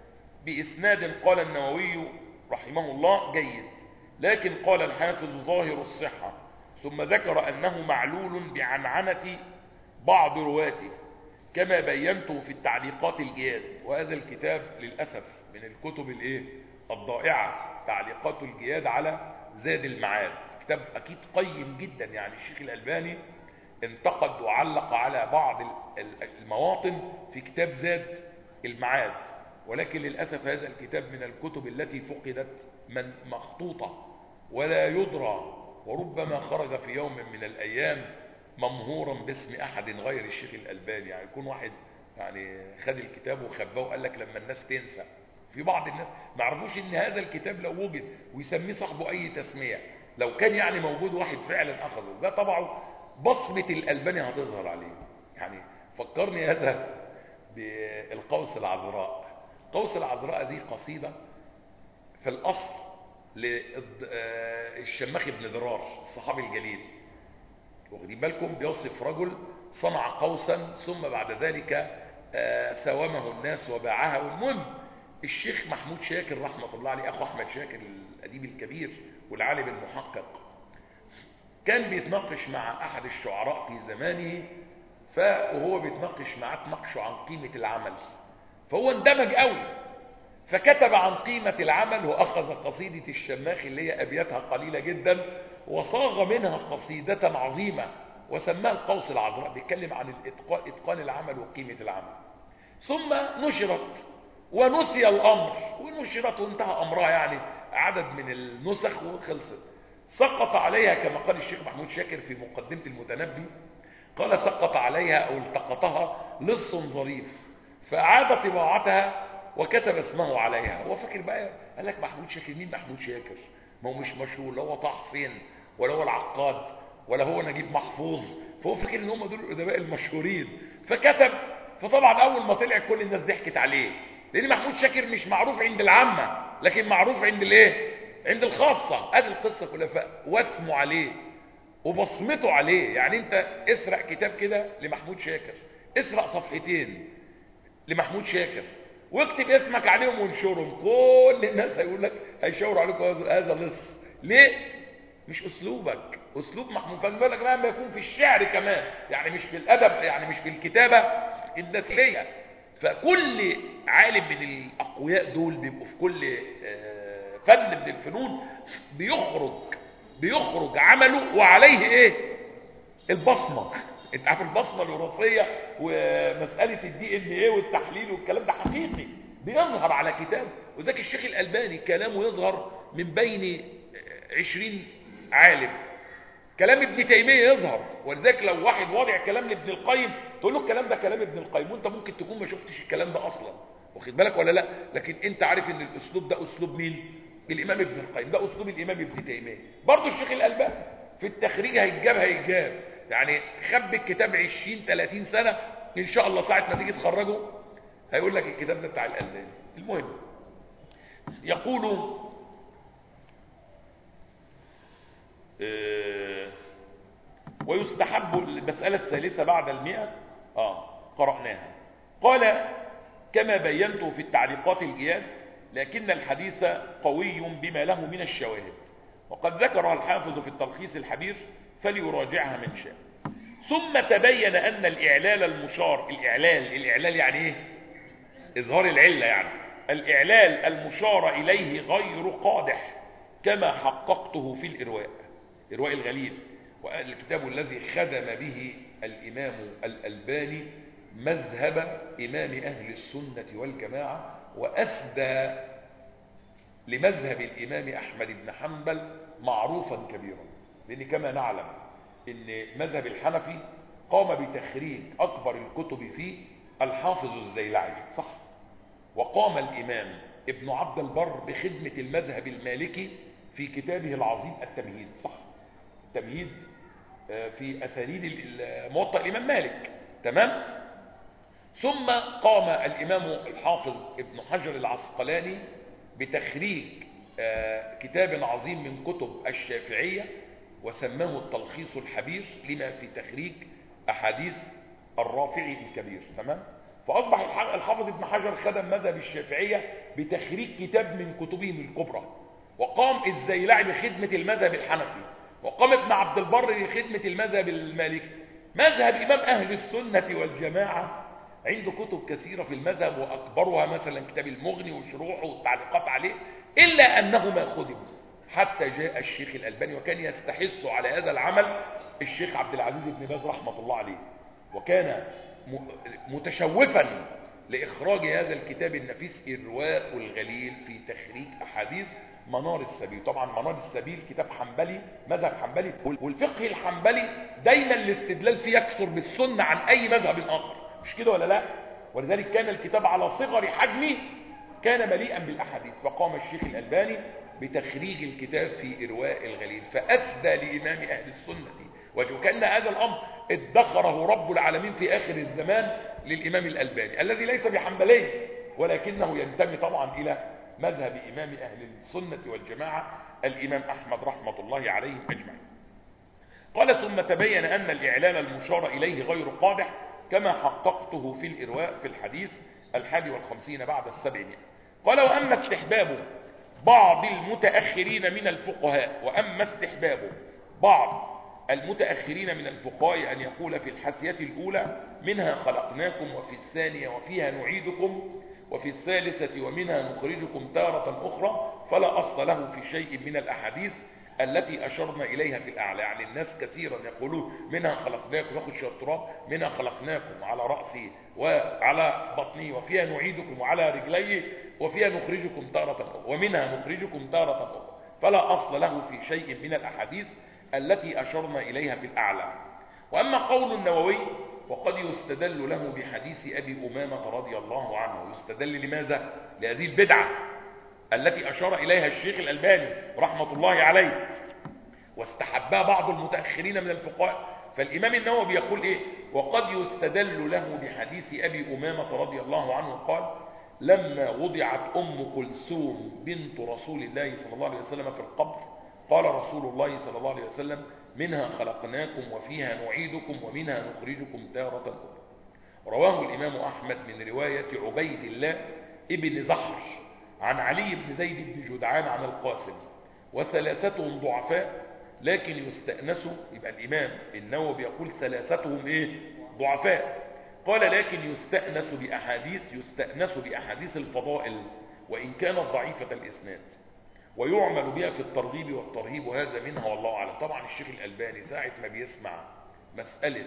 بإسناد قال النووي رحمه الله جيد لكن قال الحافظ ظاهر الصحة ثم ذكر أنه معلول بعنعنة بعض رواته كما بينته في التعليقات الجياد وهذا الكتاب للأسف من الكتب الايه الضائعة تعليقات الجياد على زاد المعاد كتاب أكيد قيم جدا يعني الشيخ الألباني انتقد وعلق على بعض المواطن في كتاب زاد المعاد ولكن للأسف هذا الكتاب من الكتب التي فقدت من مخطوطة ولا يدرى وربما خرج في يوم من الأيام ممهورا باسم أحد غير الشيخ الألباني يعني يكون واحد يعني خد الكتاب وخباه وقال لك لما الناس تنسى في بعض الناس ما عرفوش ان هذا الكتاب لو وجد ويسميه صاحبه اي تسمية لو كان يعني موجود واحد فعلا اخذه ده طبعه بصمة الألباني هتظهر عليه يعني فكرني هذا بالقوس العذراء قوس العذراء دي قصيدة في الأصل للشماخ بن ذرار الصحابي الجليل واخدين بالكم بيوصف رجل صنع قوسا ثم بعد ذلك ساومه الناس وباعها والمهم الشيخ محمود شاكر رحمة الله عليه أخو أحمد شاكر الأديب الكبير والعالم المحقق كان بيتناقش مع أحد الشعراء في زمانه فهو بيتناقش معاه تناقشه عن قيمة العمل فهو اندمج قوي فكتب عن قيمة العمل وأخذ قصيدة الشماخ اللي هي أبياتها قليلة جدا وصاغ منها قصيدة عظيمة وسماها القوس العذراء بيتكلم عن إتقان العمل وقيمة العمل ثم نشرت ونسي الأمر ونشرت وانتهى أمرها يعني عدد من النسخ وخلصت سقط عليها كما قال الشيخ محمود شاكر في مقدمة المتنبي قال سقط عليها أو التقطها لص ظريف فأعاد طباعتها وكتب اسمه عليها هو فاكر بقى قال لك محمود شاكر مين محمود شاكر ما هو مش مشهور لا هو طه حسين ولا هو العقاد ولا هو نجيب محفوظ فهو فاكر ان هم دول الادباء المشهورين فكتب فطبعا اول ما طلع كل الناس ضحكت عليه لان محمود شاكر مش معروف عند العامه لكن معروف عند الايه عند الخاصة ادي القصة كلها واسمه عليه وبصمته عليه يعني انت اسرق كتاب كده لمحمود شاكر اسرق صفحتين لمحمود شاكر واكتب اسمك عليهم وانشرهم كل الناس هيقول لك هيشاوروا عليكم هذا لص ليه مش اسلوبك اسلوب محمود فاهم بالك لما يكون في الشعر كمان يعني مش في الادب يعني مش في الكتابه النثريه فكل عالم من الاقوياء دول بيبقوا في كل فن من الفنون بيخرج بيخرج عمله وعليه ايه البصمه انت عارف البصمه الوراثيه ومساله الدي ان ايه والتحليل والكلام ده حقيقي بيظهر على كتاب وذاك الشيخ الالباني كلامه يظهر من بين عشرين عالم كلام ابن تيميه يظهر ولذلك لو واحد واضع كلام لابن القيم تقول له الكلام ده كلام ابن القيم وانت ممكن تكون ما شفتش الكلام ده اصلا واخد بالك ولا لا لكن انت عارف ان الاسلوب ده اسلوب مين الامام ابن القيم ده اسلوب الامام ابن تيميه برضه الشيخ الالباني في التخريج هيتجاب هيتجاب يعني خب الكتاب 20 30 سنه ان شاء الله ساعه ما تيجي تخرجه هيقول لك الكتاب ده بتاع الالباني المهم يقول اه ويستحب المسألة الثالثة بعد المئة آه قرأناها قال كما بينته في التعليقات الجياد لكن الحديث قوي بما له من الشواهد وقد ذكرها الحافظ في التلخيص الحبير فليراجعها من شاء ثم تبين أن الإعلال المشار الإعلال الإعلال يعني إيه إظهار العلة يعني الإعلال المشار إليه غير قادح كما حققته في الإرواء إرواء الغليل والكتاب الذي خدم به الإمام الألباني مذهب إمام أهل السنة والجماعة وأسدى لمذهب الإمام أحمد بن حنبل معروفا كبيرا لأن كما نعلم أن مذهب الحنفي قام بتخريج أكبر الكتب فيه الحافظ الزيلعي صح وقام الإمام ابن عبد البر بخدمة المذهب المالكي في كتابه العظيم التمهيد صح التمهيد في أسانيد موطأ الإمام مالك تمام ثم قام الإمام الحافظ ابن حجر العسقلاني بتخريج كتاب عظيم من كتب الشافعية وسماه التلخيص الحبير لما في تخريج أحاديث الرافعي الكبير تمام فأصبح الحافظ ابن حجر خدم مذهب الشافعية بتخريج كتاب من كتبهم الكبرى وقام الزيلعي بخدمة المذهب الحنفي وقام ابن عبد البر لخدمة المذهب المالكي مذهب إمام أهل السنة والجماعة عنده كتب كثيرة في المذهب وأكبرها مثلا كتاب المغني وشروحه والتعليقات عليه إلا أنه ما خدم حتى جاء الشيخ الألباني وكان يستحث على هذا العمل الشيخ عبد العزيز بن باز رحمة الله عليه وكان متشوفا لإخراج هذا الكتاب النفيس إرواء الغليل في تخريج أحاديث منار السبيل طبعا منار السبيل كتاب حنبلي مذهب حنبلي والفقه الحنبلي دايما الاستدلال فيه يكثر بالسنة عن أي مذهب آخر مش كده ولا لا ولذلك كان الكتاب على صغر حجمه كان مليئا بالأحاديث فقام الشيخ الألباني بتخريج الكتاب في إرواء الغليل فأسدى لإمام أهل السنة وكان هذا الأمر ادخره رب العالمين في آخر الزمان للإمام الألباني الذي ليس بحنبلي ولكنه ينتمي طبعا إلى مذهب إمام أهل السنة والجماعة الإمام أحمد رحمة الله عليهم أجمعين قال ثم تبين أن الإعلان المشار إليه غير قادح كما حققته في الإرواء في الحديث الحادي والخمسين بعد السبعمائة قال وأما استحباب بعض المتأخرين من الفقهاء وأما استحباب بعض المتأخرين من الفقهاء أن يقول في الحسية الأولى منها خلقناكم وفي الثانية وفيها نعيدكم وفي الثالثة ومنها نخرجكم تارة أخرى فلا أصل له في شيء من الأحاديث التي أشرنا إليها في الأعلى يعني الناس كثيرا يقولون منها خلقناكم ناخد شوية تراب منها خلقناكم على رأسي وعلى بطني وفيها نعيدكم وعلى رجلي وفيها نخرجكم تارة أخرى ومنها نخرجكم تارة أخرى فلا أصل له في شيء من الأحاديث التي أشرنا إليها في الأعلى وأما قول النووي وقد يستدل له بحديث أبي أمامة رضي الله عنه يستدل لماذا؟ لهذه البدعة التي أشار إليها الشيخ الألباني رحمة الله عليه واستحبها بعض المتأخرين من الفقهاء فالإمام النووي يقول إيه وقد يستدل له بحديث أبي أمامة رضي الله عنه قال لما وضعت أم كلثوم بنت رسول الله صلى الله عليه وسلم في القبر قال رسول الله صلى الله عليه وسلم منها خلقناكم وفيها نعيدكم ومنها نخرجكم تارة أخرى رواه الإمام أحمد من رواية عبيد الله ابن زحر عن علي بن زيد بن جدعان عن القاسم وثلاثتهم ضعفاء لكن يستأنسوا يبقى الإمام النووي يقول ثلاثتهم إيه ضعفاء قال لكن يستأنس بأحاديث يستأنس بأحاديث الفضائل وإن كانت ضعيفة الإسناد ويعمل بها في الترغيب والترهيب وهذا منها والله أعلم طبعا الشيخ الألباني ساعة ما بيسمع مسألة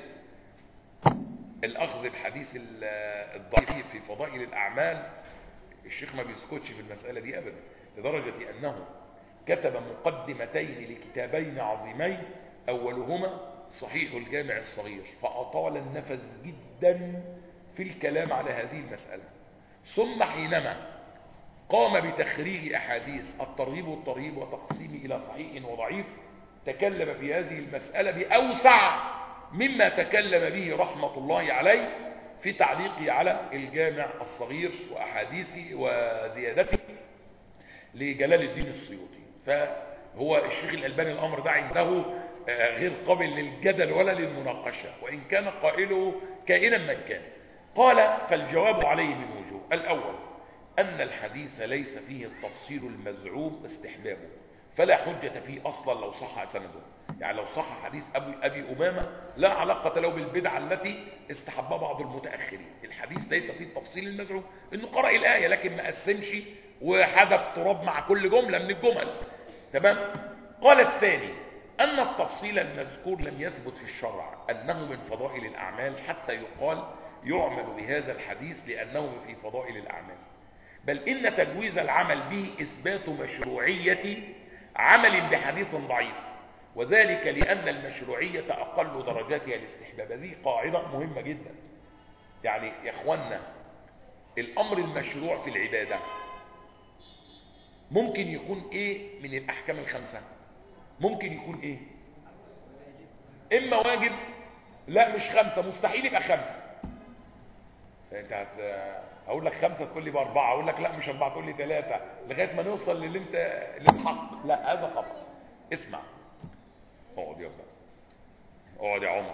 الأخذ بحديث الضعيف في فضائل الأعمال الشيخ ما بيسكتش في المسألة دي أبدا لدرجة أنه كتب مقدمتين لكتابين عظيمين أولهما صحيح الجامع الصغير فأطال النفس جدا في الكلام على هذه المسألة ثم حينما قام بتخريج أحاديث الترغيب والترهيب وتقسيم إلى صحيح وضعيف تكلم في هذه المسألة بأوسع مما تكلم به رحمة الله عليه في تعليقه على الجامع الصغير وأحاديثه وزيادته لجلال الدين السيوطي فهو الشيخ الألباني الأمر ده عنده غير قابل للجدل ولا للمناقشة وإن كان قائله كائنا من كان قال فالجواب عليه من وجوه الأول أن الحديث ليس فيه التفصيل المزعوم استحبابه فلا حجة فيه أصلا لو صح سنده يعني لو صح حديث أبي, أبي أمامة لا علاقة له بالبدعة التي استحبها بعض المتأخرين الحديث ليس فيه التفصيل المزعوم إنه قرأ الآية لكن ما قسمش وحذف تراب مع كل جملة من الجمل تمام قال الثاني أن التفصيل المذكور لم يثبت في الشرع أنه من فضائل الأعمال حتى يقال يعمل بهذا الحديث لأنه في فضائل الأعمال بل إن تجويز العمل به إثبات مشروعية عمل بحديث ضعيف وذلك لأن المشروعية أقل درجاتها الاستحباب هذه قاعدة مهمة جدا يعني يا أخوانا الأمر المشروع في العبادة ممكن يكون إيه من الأحكام الخمسة ممكن يكون إيه إما واجب لا مش خمسة مستحيل يبقى خمسة انت هت... هقول لك خمسة تقول لي بأربعة أقول لك لا مش أربعة تقول لي ثلاثة لغاية ما نوصل للي انت للحق لا هذا خطأ اسمع اقعد يا ابني اقعد يا عمر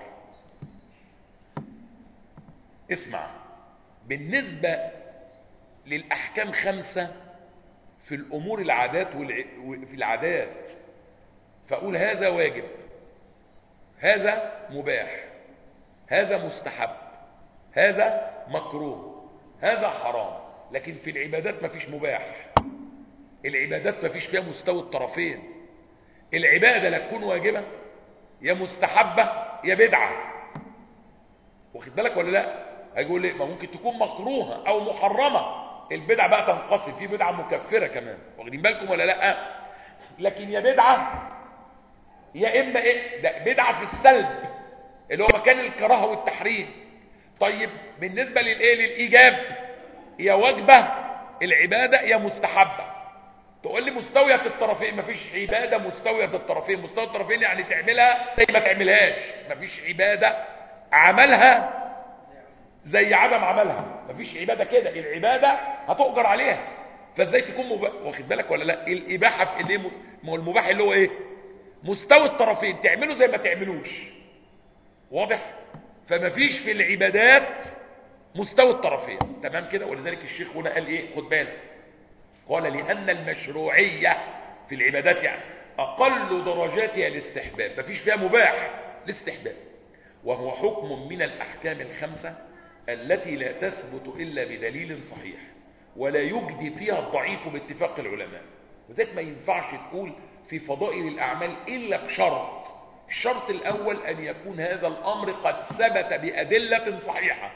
اسمع بالنسبة للأحكام خمسة في الأمور العادات والع... في العادات فأقول هذا واجب هذا مباح هذا مستحب هذا مكروه هذا حرام لكن في العبادات مفيش مباح العبادات مفيش فيها مستوى الطرفين العبادة لا تكون واجبة يا مستحبة يا بدعة واخد بالك ولا لا هيقول لي ما ممكن تكون مكروهة او محرمة البدعة بقى تنقسم في بدعة مكفرة كمان واخدين بالكم ولا لا لكن يا بدعة يا اما ايه ده بدعة في السلب اللي هو مكان الكراهة والتحريم طيب بالنسبة للايه للايجاب يا واجبة العبادة يا مستحبة تقول لي مستوية الطرفين مفيش عبادة مستوية الطرفين مستوى الطرفين يعني تعملها زي ما تعملهاش مفيش عبادة عملها زي عدم عملها مفيش عبادة كده العبادة هتؤجر عليها فازاي تكون مباح واخد بالك ولا لا الاباحة في الايه ما هو المباح اللي هو ايه مستوى الطرفين تعمله زي ما تعملوش واضح فمفيش في العبادات مستوى الطرفين تمام كده ولذلك الشيخ هنا قال ايه خد بالك قال لأن المشروعية في العبادات يعني أقل درجاتها الاستحباب مفيش فيها مباح الاستحباب وهو حكم من الأحكام الخمسة التي لا تثبت إلا بدليل صحيح ولا يجدي فيها الضعيف باتفاق العلماء وذلك ما ينفعش تقول في فضائل الأعمال إلا بشرط الشرط الأول أن يكون هذا الأمر قد ثبت بأدلة صحيحة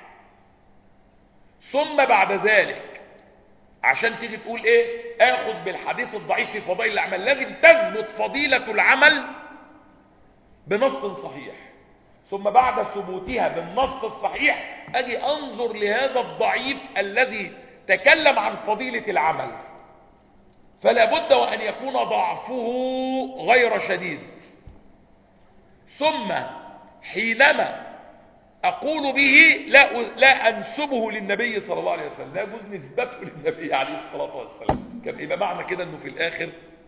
ثم بعد ذلك عشان تيجي تقول ايه اخذ بالحديث الضعيف في فضائل الاعمال لازم تثبت فضيلة العمل بنص صحيح ثم بعد ثبوتها بالنص الصحيح اجي انظر لهذا الضعيف الذي تكلم عن فضيلة العمل فلا بد وان يكون ضعفه غير شديد ثم حينما أقول به لا, لا أنسبه للنبي صلى الله عليه وسلم لا يجوز نسبته للنبي عليه الصلاة والسلام كان يبقى معنى كده أنه في الآخر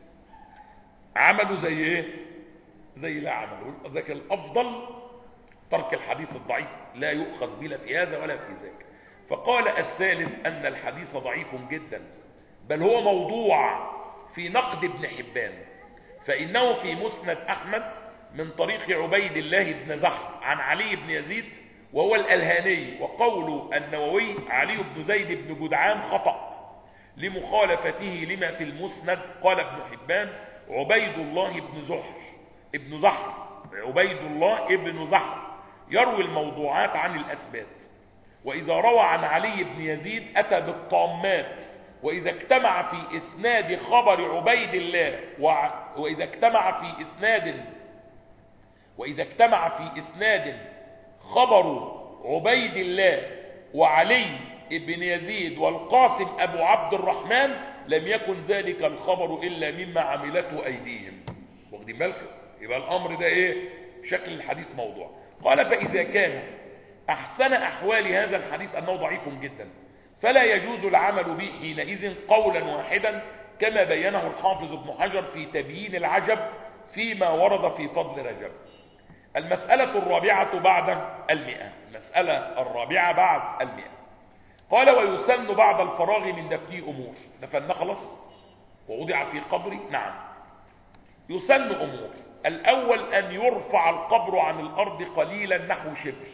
عمله زي إيه زي لا عمله ذاك الأفضل ترك الحديث الضعيف لا يؤخذ بلا في هذا ولا في ذاك فقال الثالث أن الحديث ضعيف جدا بل هو موضوع في نقد ابن حبان فإنه في مسند أحمد من طريق عبيد الله بن زحر عن علي بن يزيد وهو الألهاني وقول النووي علي بن زيد بن جدعان خطأ لمخالفته لما في المسند قال ابن حبان عبيد الله بن زحر ابن زحر عبيد الله ابن زحر يروي الموضوعات عن الأثبات وإذا روى عن علي بن يزيد أتى بالطامات وإذا اجتمع في إسناد خبر عبيد الله وع... وإذا اجتمع في إسناد وإذا اجتمع في إسناد خبر عبيد الله وعلي بن يزيد والقاسم أبو عبد الرحمن لم يكن ذلك الخبر إلا مما عملته أيديهم واخدين بالكم يبقى الأمر ده إيه شكل الحديث موضوع قال فإذا كان أحسن أحوال هذا الحديث أنه ضعيف جدا فلا يجوز العمل به حينئذ قولا واحدا كما بينه الحافظ ابن حجر في تبيين العجب فيما ورد في فضل رجب المسألة الرابعة بعد المئة المسألة الرابعة بعد المئة قال ويسن بعد الفراغ من دفن أمور دفن خلص ووضع في قبري نعم يسن أمور الأول أن يرفع القبر عن الأرض قليلا نحو شبر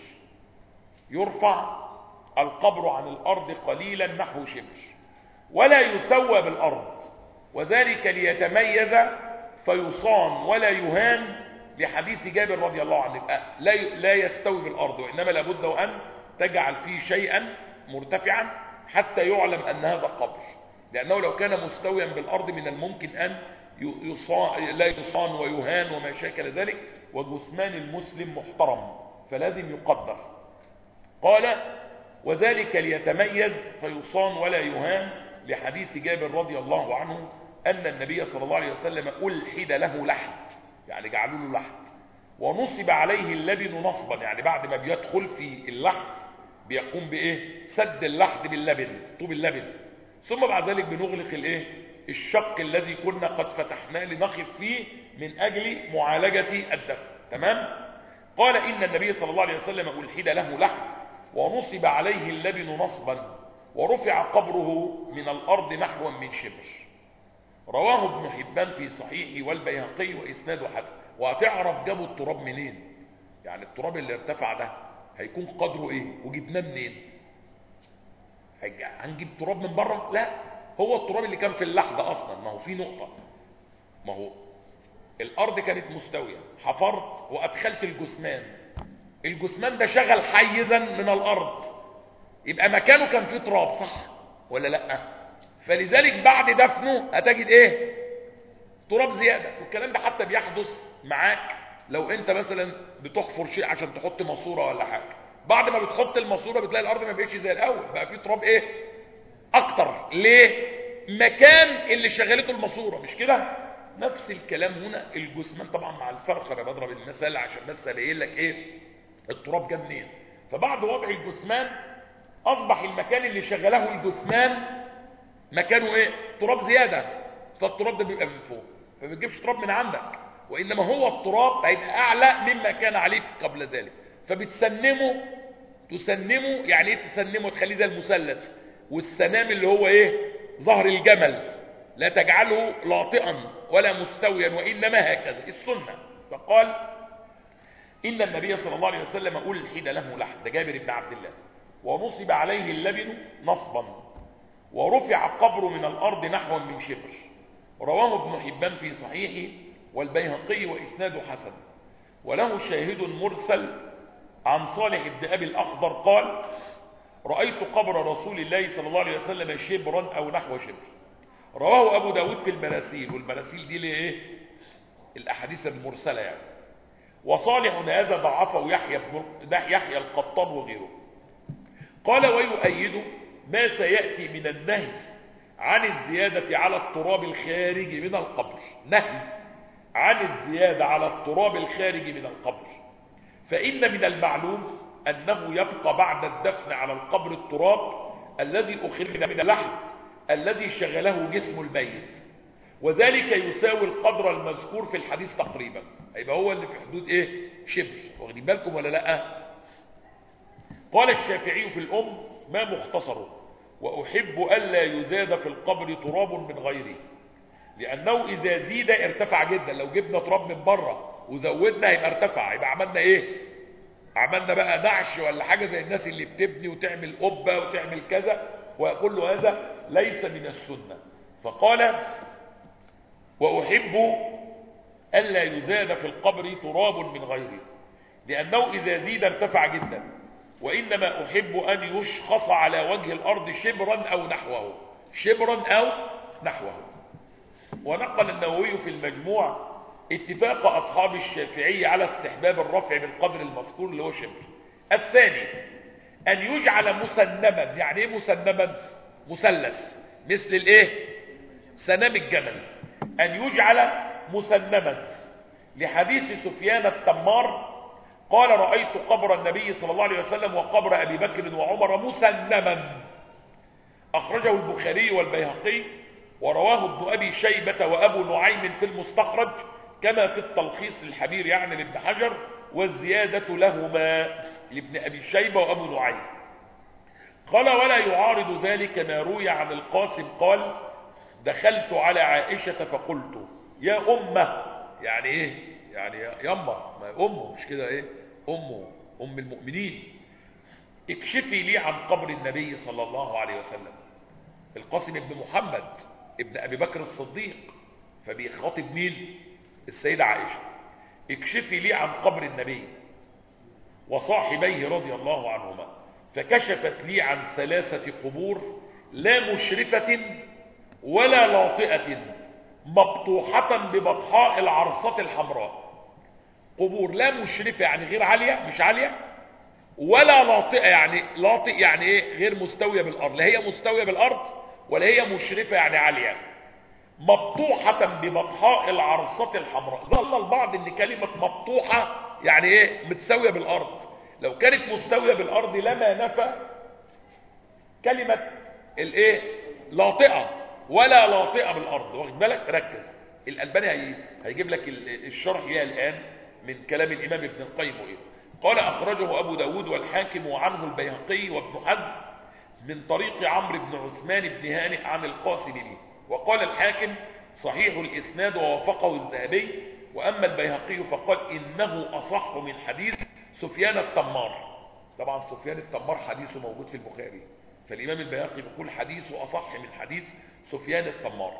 يرفع القبر عن الأرض قليلا نحو شبر ولا يسوى بالأرض وذلك ليتميز فيصان ولا يهان لحديث جابر رضي الله عنه لا لا يستوي بالأرض وإنما لابد أن تجعل فيه شيئا مرتفعا حتى يعلم أن هذا قبر لأنه لو كان مستويا بالأرض من الممكن أن يصان لا يصان ويهان وما شاكل ذلك وجثمان المسلم محترم فلازم يقدر قال وذلك ليتميز فيصان ولا يهان لحديث جابر رضي الله عنه أن النبي صلى الله عليه وسلم ألحد له لحد يعني جعلوا له لحد ونصب عليه اللبن نصبا يعني بعد ما بيدخل في اللحد بيقوم بإيه سد اللحد باللبن طوب اللبن ثم بعد ذلك بنغلق الإيه الشق الذي كنا قد فتحناه لنخف فيه من أجل معالجة الدفن تمام قال إن النبي صلى الله عليه وسلم ألحد له لحد ونصب عليه اللبن نصبا ورفع قبره من الأرض نحوا من شبر رواه ابن حبان في صحيحه والبيهقي وإسناده حسن وهتعرف جابوا التراب منين يعني التراب اللي ارتفع ده هيكون قدره ايه وجبناه منين هنجيب تراب من بره لا هو التراب اللي كان في اللحد اصلا ما هو في نقطه ما هو الارض كانت مستويه حفرت وادخلت الجثمان الجثمان ده شغل حيزا من الارض يبقى مكانه كان فيه تراب صح ولا لا فلذلك بعد دفنه هتجد ايه تراب زياده والكلام ده حتى بيحدث معاك لو انت مثلا بتحفر شيء عشان تحط ماسوره ولا حاجه بعد ما بتحط الماسوره بتلاقي الارض ما بقتش زي الاول بقى فيه تراب ايه اكتر ليه مكان اللي شغلته الماسوره مش كده نفس الكلام هنا الجثمان طبعا مع الفرخه انا بضرب المثال عشان بس ابين لك ايه التراب جه منين فبعد وضع الجثمان اصبح المكان اللي شغله الجثمان مكانه ايه تراب زياده فالتراب ده بيبقى من فوق فما بتجيبش تراب من عندك وانما هو التراب هيبقى اعلى مما كان عليه قبل ذلك فبتسنمه تسنمه يعني ايه تسنمه تخليه زي المثلث والسنام اللي هو ايه ظهر الجمل لا تجعله لاطئا ولا مستويا وانما هكذا السنه فقال ان النبي صلى الله عليه وسلم ألحد له لحد ده جابر بن عبد الله ونصب عليه اللبن نصبا ورفع قبر من الارض نحوا من شبر رواه ابن حبان في صحيحه والبيهقي واسناده حسن وله شاهد مرسل عن صالح بن ابي الاخضر قال رايت قبر رسول الله صلى الله عليه وسلم شبرا او نحو شبر رواه ابو داود في المراسيل والمراسيل دي ليه ايه الاحاديث المرسله يعني وصالح هذا ضعفه يحيى بن يحيى القطان وغيره قال ويؤيد ما سياتي من النهي عن الزياده على التراب الخارج من القبر نهي عن الزياده على التراب الخارج من القبر فان من المعلوم أنه يبقى بعد الدفن على القبر التراب الذي أخرج من اللحم الذي شغله جسم الميت وذلك يساوي القدر المذكور في الحديث تقريبا يبقى هو اللي في حدود ايه شبر واخدين بالكم ولا لا قال الشافعي في الأم ما مختصره وأحب ألا يزاد في القبر تراب من غيره لأنه إذا زيد ارتفع جدا لو جبنا تراب من بره وزودنا يبقى ارتفع يبقى عملنا ايه عملنا بقى نعش ولا حاجة زي الناس اللي بتبني وتعمل قبة وتعمل كذا وكل هذا ليس من السنة فقال وأحب ألا يزاد في القبر تراب من غيره لأنه إذا زيد ارتفع جدا وإنما أحب أن يشخص على وجه الأرض شبرا أو نحوه شبرا أو نحوه ونقل النووي في المجموع اتفاق أصحاب الشافعي على استحباب الرفع بالقدر المذكور اللي هو شبر الثاني أن يجعل مسنما يعني ايه مسنما مثلث مثل الايه سنام الجمل أن يجعل مسنما لحديث سفيان التمار قال رأيت قبر النبي صلى الله عليه وسلم وقبر أبي بكر وعمر مسنما أخرجه البخاري والبيهقي ورواه ابن أبي شيبة وأبو نعيم في المستخرج كما في التلخيص للحبير يعني لابن حجر والزيادة لهما لابن أبي شيبة وأبو نعيم قال ولا يعارض ذلك ما روي عن القاسم قال دخلت على عائشة فقلت يا أمه يعني ايه يعني يا أمه ما أمه مش كده ايه أمه أم المؤمنين اكشفي لي عن قبر النبي صلى الله عليه وسلم القاسم ابن محمد ابن أبي بكر الصديق فبيخاطب مين السيدة عائشة اكشفي لي عن قبر النبي وصاحبيه رضي الله عنهما فكشفت لي عن ثلاثة قبور لا مشرفة ولا لاطئة مبطوحة ببطحاء العرصة الحمراء قبور لا مشرفة يعني غير عالية مش عالية ولا لاطئة يعني لاطئ يعني ايه غير مستوية بالارض لا هي مستوية بالارض ولا هي مشرفة يعني عالية مبطوحة ببطحاء العرصة الحمراء ظل البعض ان كلمة مبطوحة يعني ايه متساوية بالارض لو كانت مستوية بالارض لما نفى كلمة الايه لاطئة ولا لاطئة بالارض واخد بالك ركز الالباني هي... هيجيب لك الشرح ليها الان من كلام الامام ابن القيم وايه قال اخرجه ابو داود والحاكم وعنه البيهقي وابن حزم من طريق عمرو بن عثمان بن هانئ عن القاسم به وقال الحاكم صحيح الإسناد ووافقه الذهبي وأما البيهقي فقال إنه أصح من حديث سفيان التمار طبعا سفيان التمار حديثه موجود في البخاري فالإمام البيهقي بيقول حديثه أصح من حديث سفيان التمار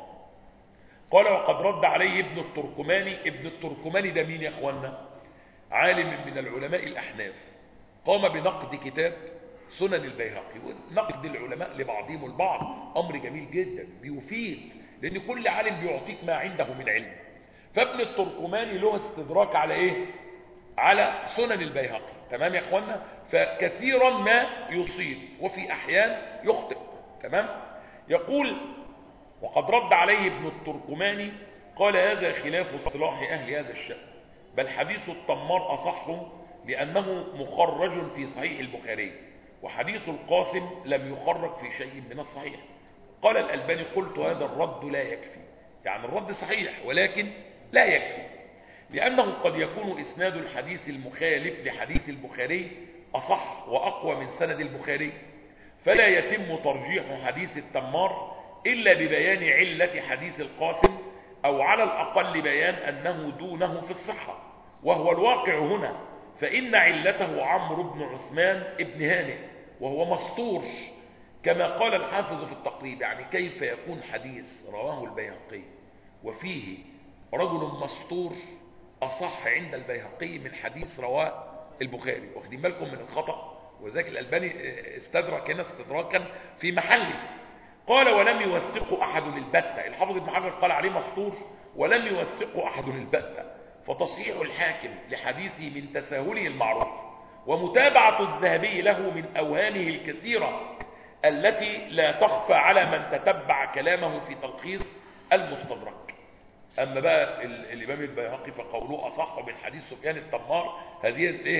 قال وقد رد عليه ابن التركماني ابن التركماني ده مين يا اخوانا عالم من العلماء الأحناف قام بنقد كتاب سنن البيهقي ونقد العلماء لبعضهم البعض أمر جميل جدا بيفيد لأن كل عالم بيعطيك ما عنده من علم فابن التركماني له استدراك على إيه على سنن البيهقي تمام يا أخوانا فكثيرا ما يصيب وفي أحيان يخطئ تمام يقول وقد رد عليه ابن التركماني قال هذا خلاف اصطلاح أهل هذا الشأن بل حديث التمار أصح لأنه مخرج في صحيح البخاري وحديث القاسم لم يخرج في شيء من الصحيح قال الألباني قلت هذا الرد لا يكفي يعني الرد صحيح ولكن لا يكفي لأنه قد يكون إسناد الحديث المخالف لحديث البخاري أصح وأقوى من سند البخاري فلا يتم ترجيح حديث التمار إلا ببيان علة حديث القاسم أو على الأقل بيان أنه دونه في الصحة وهو الواقع هنا فإن علته عمرو بن عثمان ابن هانئ وهو مسطور كما قال الحافظ في التقريب يعني كيف يكون حديث رواه البيهقي وفيه رجل مسطور أصح عند البيهقي من حديث رواه البخاري واخدين بالكم من الخطأ وذلك الألباني استدرك هنا استدراكا في محله قال ولم يوثقه أحد البتة الحافظ ابن حجر قال عليه مسطور ولم يوثقه أحد البتة فتصحيح الحاكم لحديثه من تساهله المعروف ومتابعة الذهبي له من أوهامه الكثيرة التي لا تخفى على من تتبع كلامه في تلخيص المستدرك أما بقى الإمام البيهقي فقوله أصح من حديث سفيان التمار هذه ايه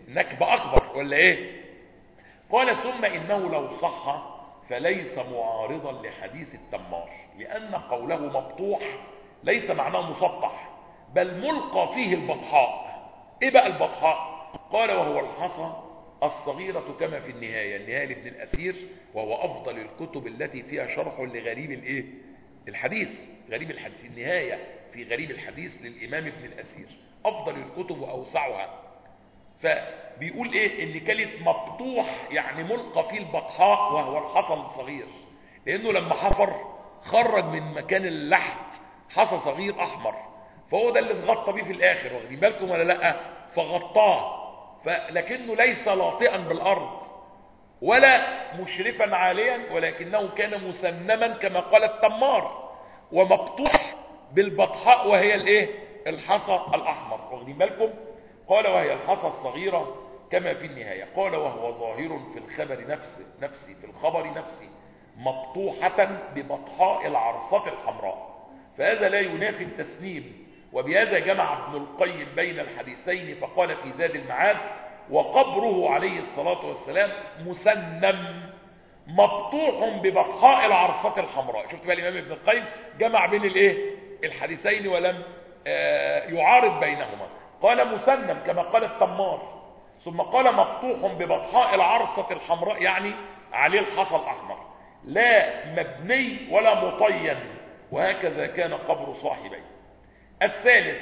نكبة أكبر ولا إيه قال ثم إنه لو صح فليس معارضا لحديث التمار لأن قوله مبطوح ليس معناه مسطح بل ملقى فيه البطحاء إيه بقى البطحاء قال وهو الحصى الصغيرة كما في النهاية النهاية لابن الأثير وهو أفضل الكتب التي فيها شرح لغريب الإيه الحديث غريب الحديث النهاية في غريب الحديث للإمام ابن الأثير أفضل الكتب وأوسعها فبيقول إيه إن كلمة مفتوح يعني ملقى فيه البطحاء وهو الحصى الصغير لأنه لما حفر خرج من مكان اللحد حصى صغير أحمر فهو ده اللي اتغطى بيه في الآخر واخدين بالكم ولا لأ فغطاه فلكنه ليس لاطئا بالأرض ولا مشرفا عاليا ولكنه كان مسنما كما قال التمار ومبطوح بالبطحاء وهي الايه الحصى الأحمر واخدين بالكم قال وهي الحصى الصغيرة كما في النهاية قال وهو ظاهر في الخبر نفسه نفسي في الخبر نفسي مبطوحة ببطحاء العرصة الحمراء فهذا لا ينافي التسنيم وبهذا جمع ابن القيم بين الحديثين فقال في زاد المعاد وقبره عليه الصلاة والسلام مسنم مبطوح ببطحاء العرصة الحمراء شفت بقى الإمام ابن القيم جمع بين الايه الحديثين ولم آه يعارض بينهما قال مسنم كما قال التمار ثم قال مبطوح ببطحاء العرصة الحمراء يعني عليه الحصى الأحمر لا مبني ولا مطين وهكذا كان قبر صاحبيه الثالث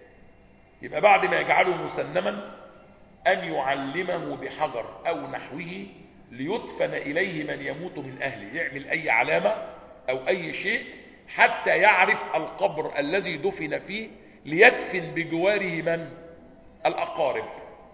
يبقى بعد ما يجعله مسنما أن يعلمه بحجر أو نحوه ليدفن إليه من يموت من أهله يعمل أي علامة أو أي شيء حتى يعرف القبر الذي دفن فيه ليدفن بجواره من الأقارب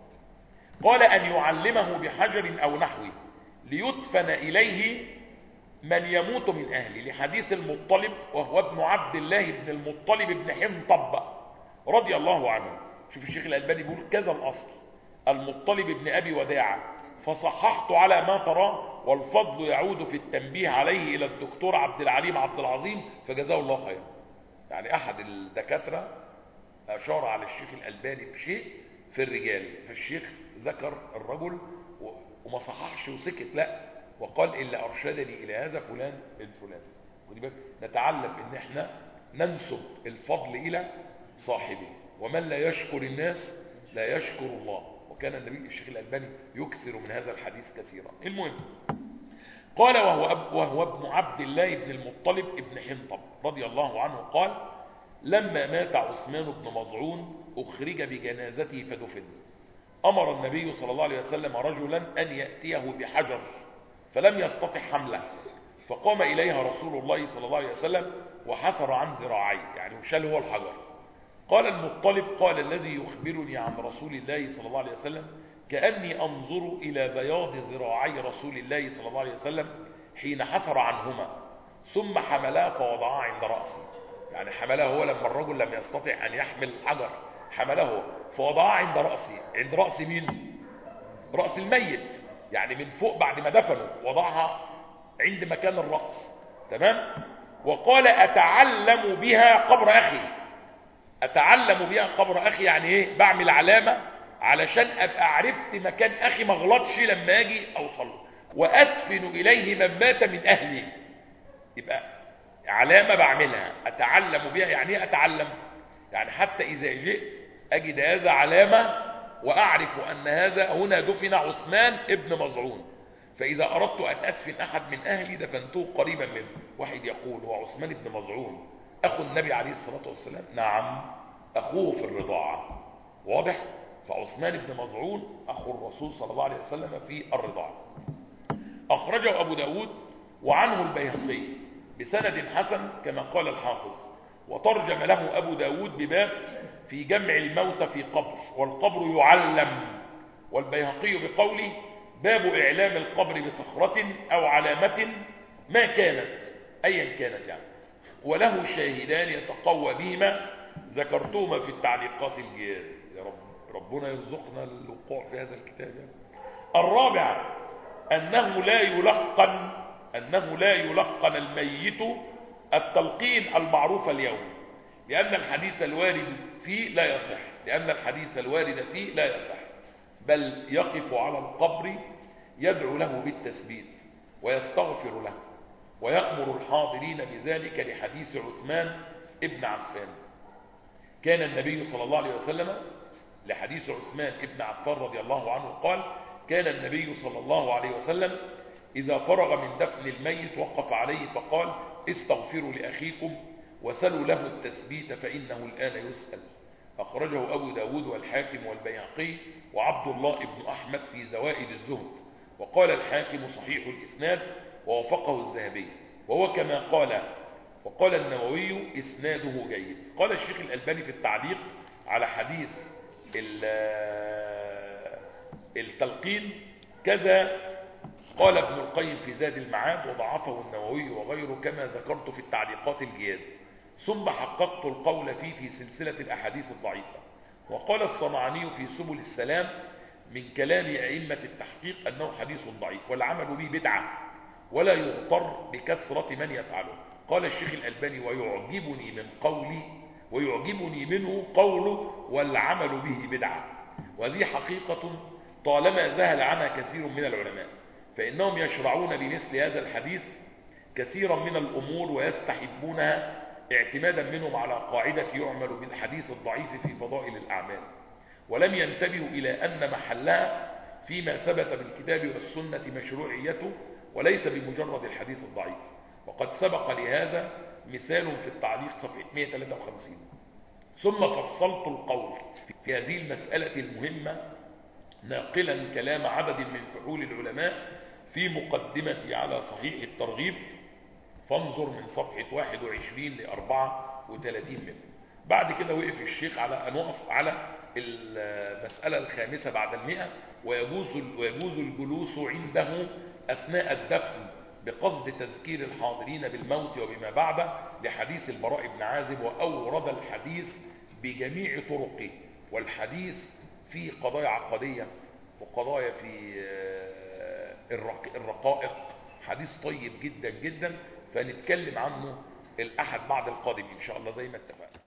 قال أن يعلمه بحجر أو نحوه ليدفن إليه من يموت من أهله لحديث المطلب وهو ابن عبد الله بن المطلب بن حنطب رضي الله عنه شوف الشيخ الألباني بيقول كذا الأصل المطلب بن أبي وداعة فصححت على ما تراه والفضل يعود في التنبيه عليه إلى الدكتور عبد العليم عبد العظيم فجزاه الله خيرا يعني أحد الدكاترة أشار على الشيخ الألباني بشيء في الرجال فالشيخ ذكر الرجل وما صححش وسكت لا وقال إلا أرشدني إلى هذا فلان الفلان ودي بقى نتعلم إن إحنا ننسب الفضل إلى صاحبه ومن لا يشكر الناس لا يشكر الله وكان النبي الشيخ الألباني يكثر من هذا الحديث كثيرا المهم قال وهو, أب وهو ابن عبد الله بن المطلب ابن حنطب رضي الله عنه قال لما مات عثمان بن مضعون أخرج بجنازته فدفن أمر النبي صلى الله عليه وسلم رجلا أن يأتيه بحجر فلم يستطع حمله فقام إليها رسول الله صلى الله عليه وسلم وحفر عن ذراعيه يعني وشال هو الحجر قال المطلب قال الذي يخبرني عن رسول الله صلى الله عليه وسلم كأني أنظر إلى بياض ذراعي رسول الله صلى الله عليه وسلم حين حفر عنهما ثم حملاه فوضعاه عند رأسه يعني حمله هو لما الرجل لم يستطع أن يحمل الحجر حمله فوضعاه عند رأسه عند رأس مين رأس الميت يعني من فوق بعد ما دفنه وضعها عند مكان الرأس تمام وقال أتعلم بها قبر أخي أتعلم بها قبر أخي يعني إيه بعمل علامة علشان أبقى عرفت مكان أخي ما غلطش لما أجي أوصل وأدفن إليه من مات من أهلي يبقى علامة بعملها أتعلم بها يعني إيه أتعلم يعني حتى إذا جئت أجد هذا علامة وأعرف أن هذا هنا دفن عثمان ابن مظعون فإذا أردت أن أدفن أحد من أهلي دفنته قريبا منه واحد يقول هو عثمان ابن مظعون أخو النبي عليه الصلاة والسلام نعم أخوه في الرضاعة واضح فعثمان بن مظعون أخو الرسول صلى الله عليه وسلم في الرضاعة أخرجه أبو داود وعنه البيهقي بسند حسن كما قال الحافظ وترجم له أبو داود بباب في جمع الموت في قبر والقبر يعلم والبيهقي بقوله باب إعلام القبر بصخرة أو علامة ما كانت أيا كانت يعني وله شاهدان يتقوى بهما ذكرتهما في التعليقات الجياد يا رب ربنا يرزقنا الوقوع في هذا الكتاب يعني. الرابع أنه لا يلقن أنه لا يلقن الميت التلقين المعروف اليوم لأن الحديث الوارد فيه لا يصح لأن الحديث الوارد فيه لا يصح بل يقف على القبر يدعو له بالتثبيت ويستغفر له ويأمر الحاضرين بذلك لحديث عثمان ابن عفان كان النبي صلى الله عليه وسلم لحديث عثمان ابن عفان رضي الله عنه قال كان النبي صلى الله عليه وسلم إذا فرغ من دفن الميت وقف عليه فقال استغفروا لأخيكم وسلوا له التثبيت فإنه الآن يسأل أخرجه أبو داود والحاكم والبيعقي وعبد الله بن أحمد في زوائد الزهد وقال الحاكم صحيح الإسناد ووفقه الذهبي وهو كما قال وقال النووي إسناده جيد قال الشيخ الألباني في التعليق على حديث التلقين كذا قال ابن القيم في زاد المعاد وضعفه النووي وغيره كما ذكرت في التعليقات الجياد ثم حققت القول فيه في سلسلة الأحاديث الضعيفة وقال الصنعاني في سبل السلام من كلام أئمة التحقيق أنه حديث ضعيف والعمل به بدعة ولا يغتر بكثرة من يفعله قال الشيخ الألباني ويعجبني من قولي ويعجبني منه قوله والعمل به بدعة وهذه حقيقة طالما ذهل عنها كثير من العلماء فإنهم يشرعون بمثل هذا الحديث كثيرا من الأمور ويستحبونها اعتمادا منهم على قاعدة يعمل بالحديث الضعيف في فضائل الأعمال ولم ينتبهوا إلى أن محلها فيما ثبت بالكتاب والسنة مشروعيته وليس بمجرد الحديث الضعيف وقد سبق لهذا مثال في التعليق صفحة 153 ثم فصلت القول في هذه المسألة المهمة ناقلا كلام عدد من فحول العلماء في مقدمتي على صحيح الترغيب فانظر من صفحة 21 ل 34 منه بعد كده وقف الشيخ على أن وقف على المسألة الخامسة بعد المئة ويجوز, ويجوز الجلوس عنده أثناء الدفن بقصد تذكير الحاضرين بالموت وبما بعده لحديث البراء بن عازب وأورد الحديث بجميع طرقه والحديث في قضايا عقدية وقضايا في الرقائق حديث طيب جدا جدا فنتكلم عنه الأحد بعد القادم إن شاء الله زي ما اتفقنا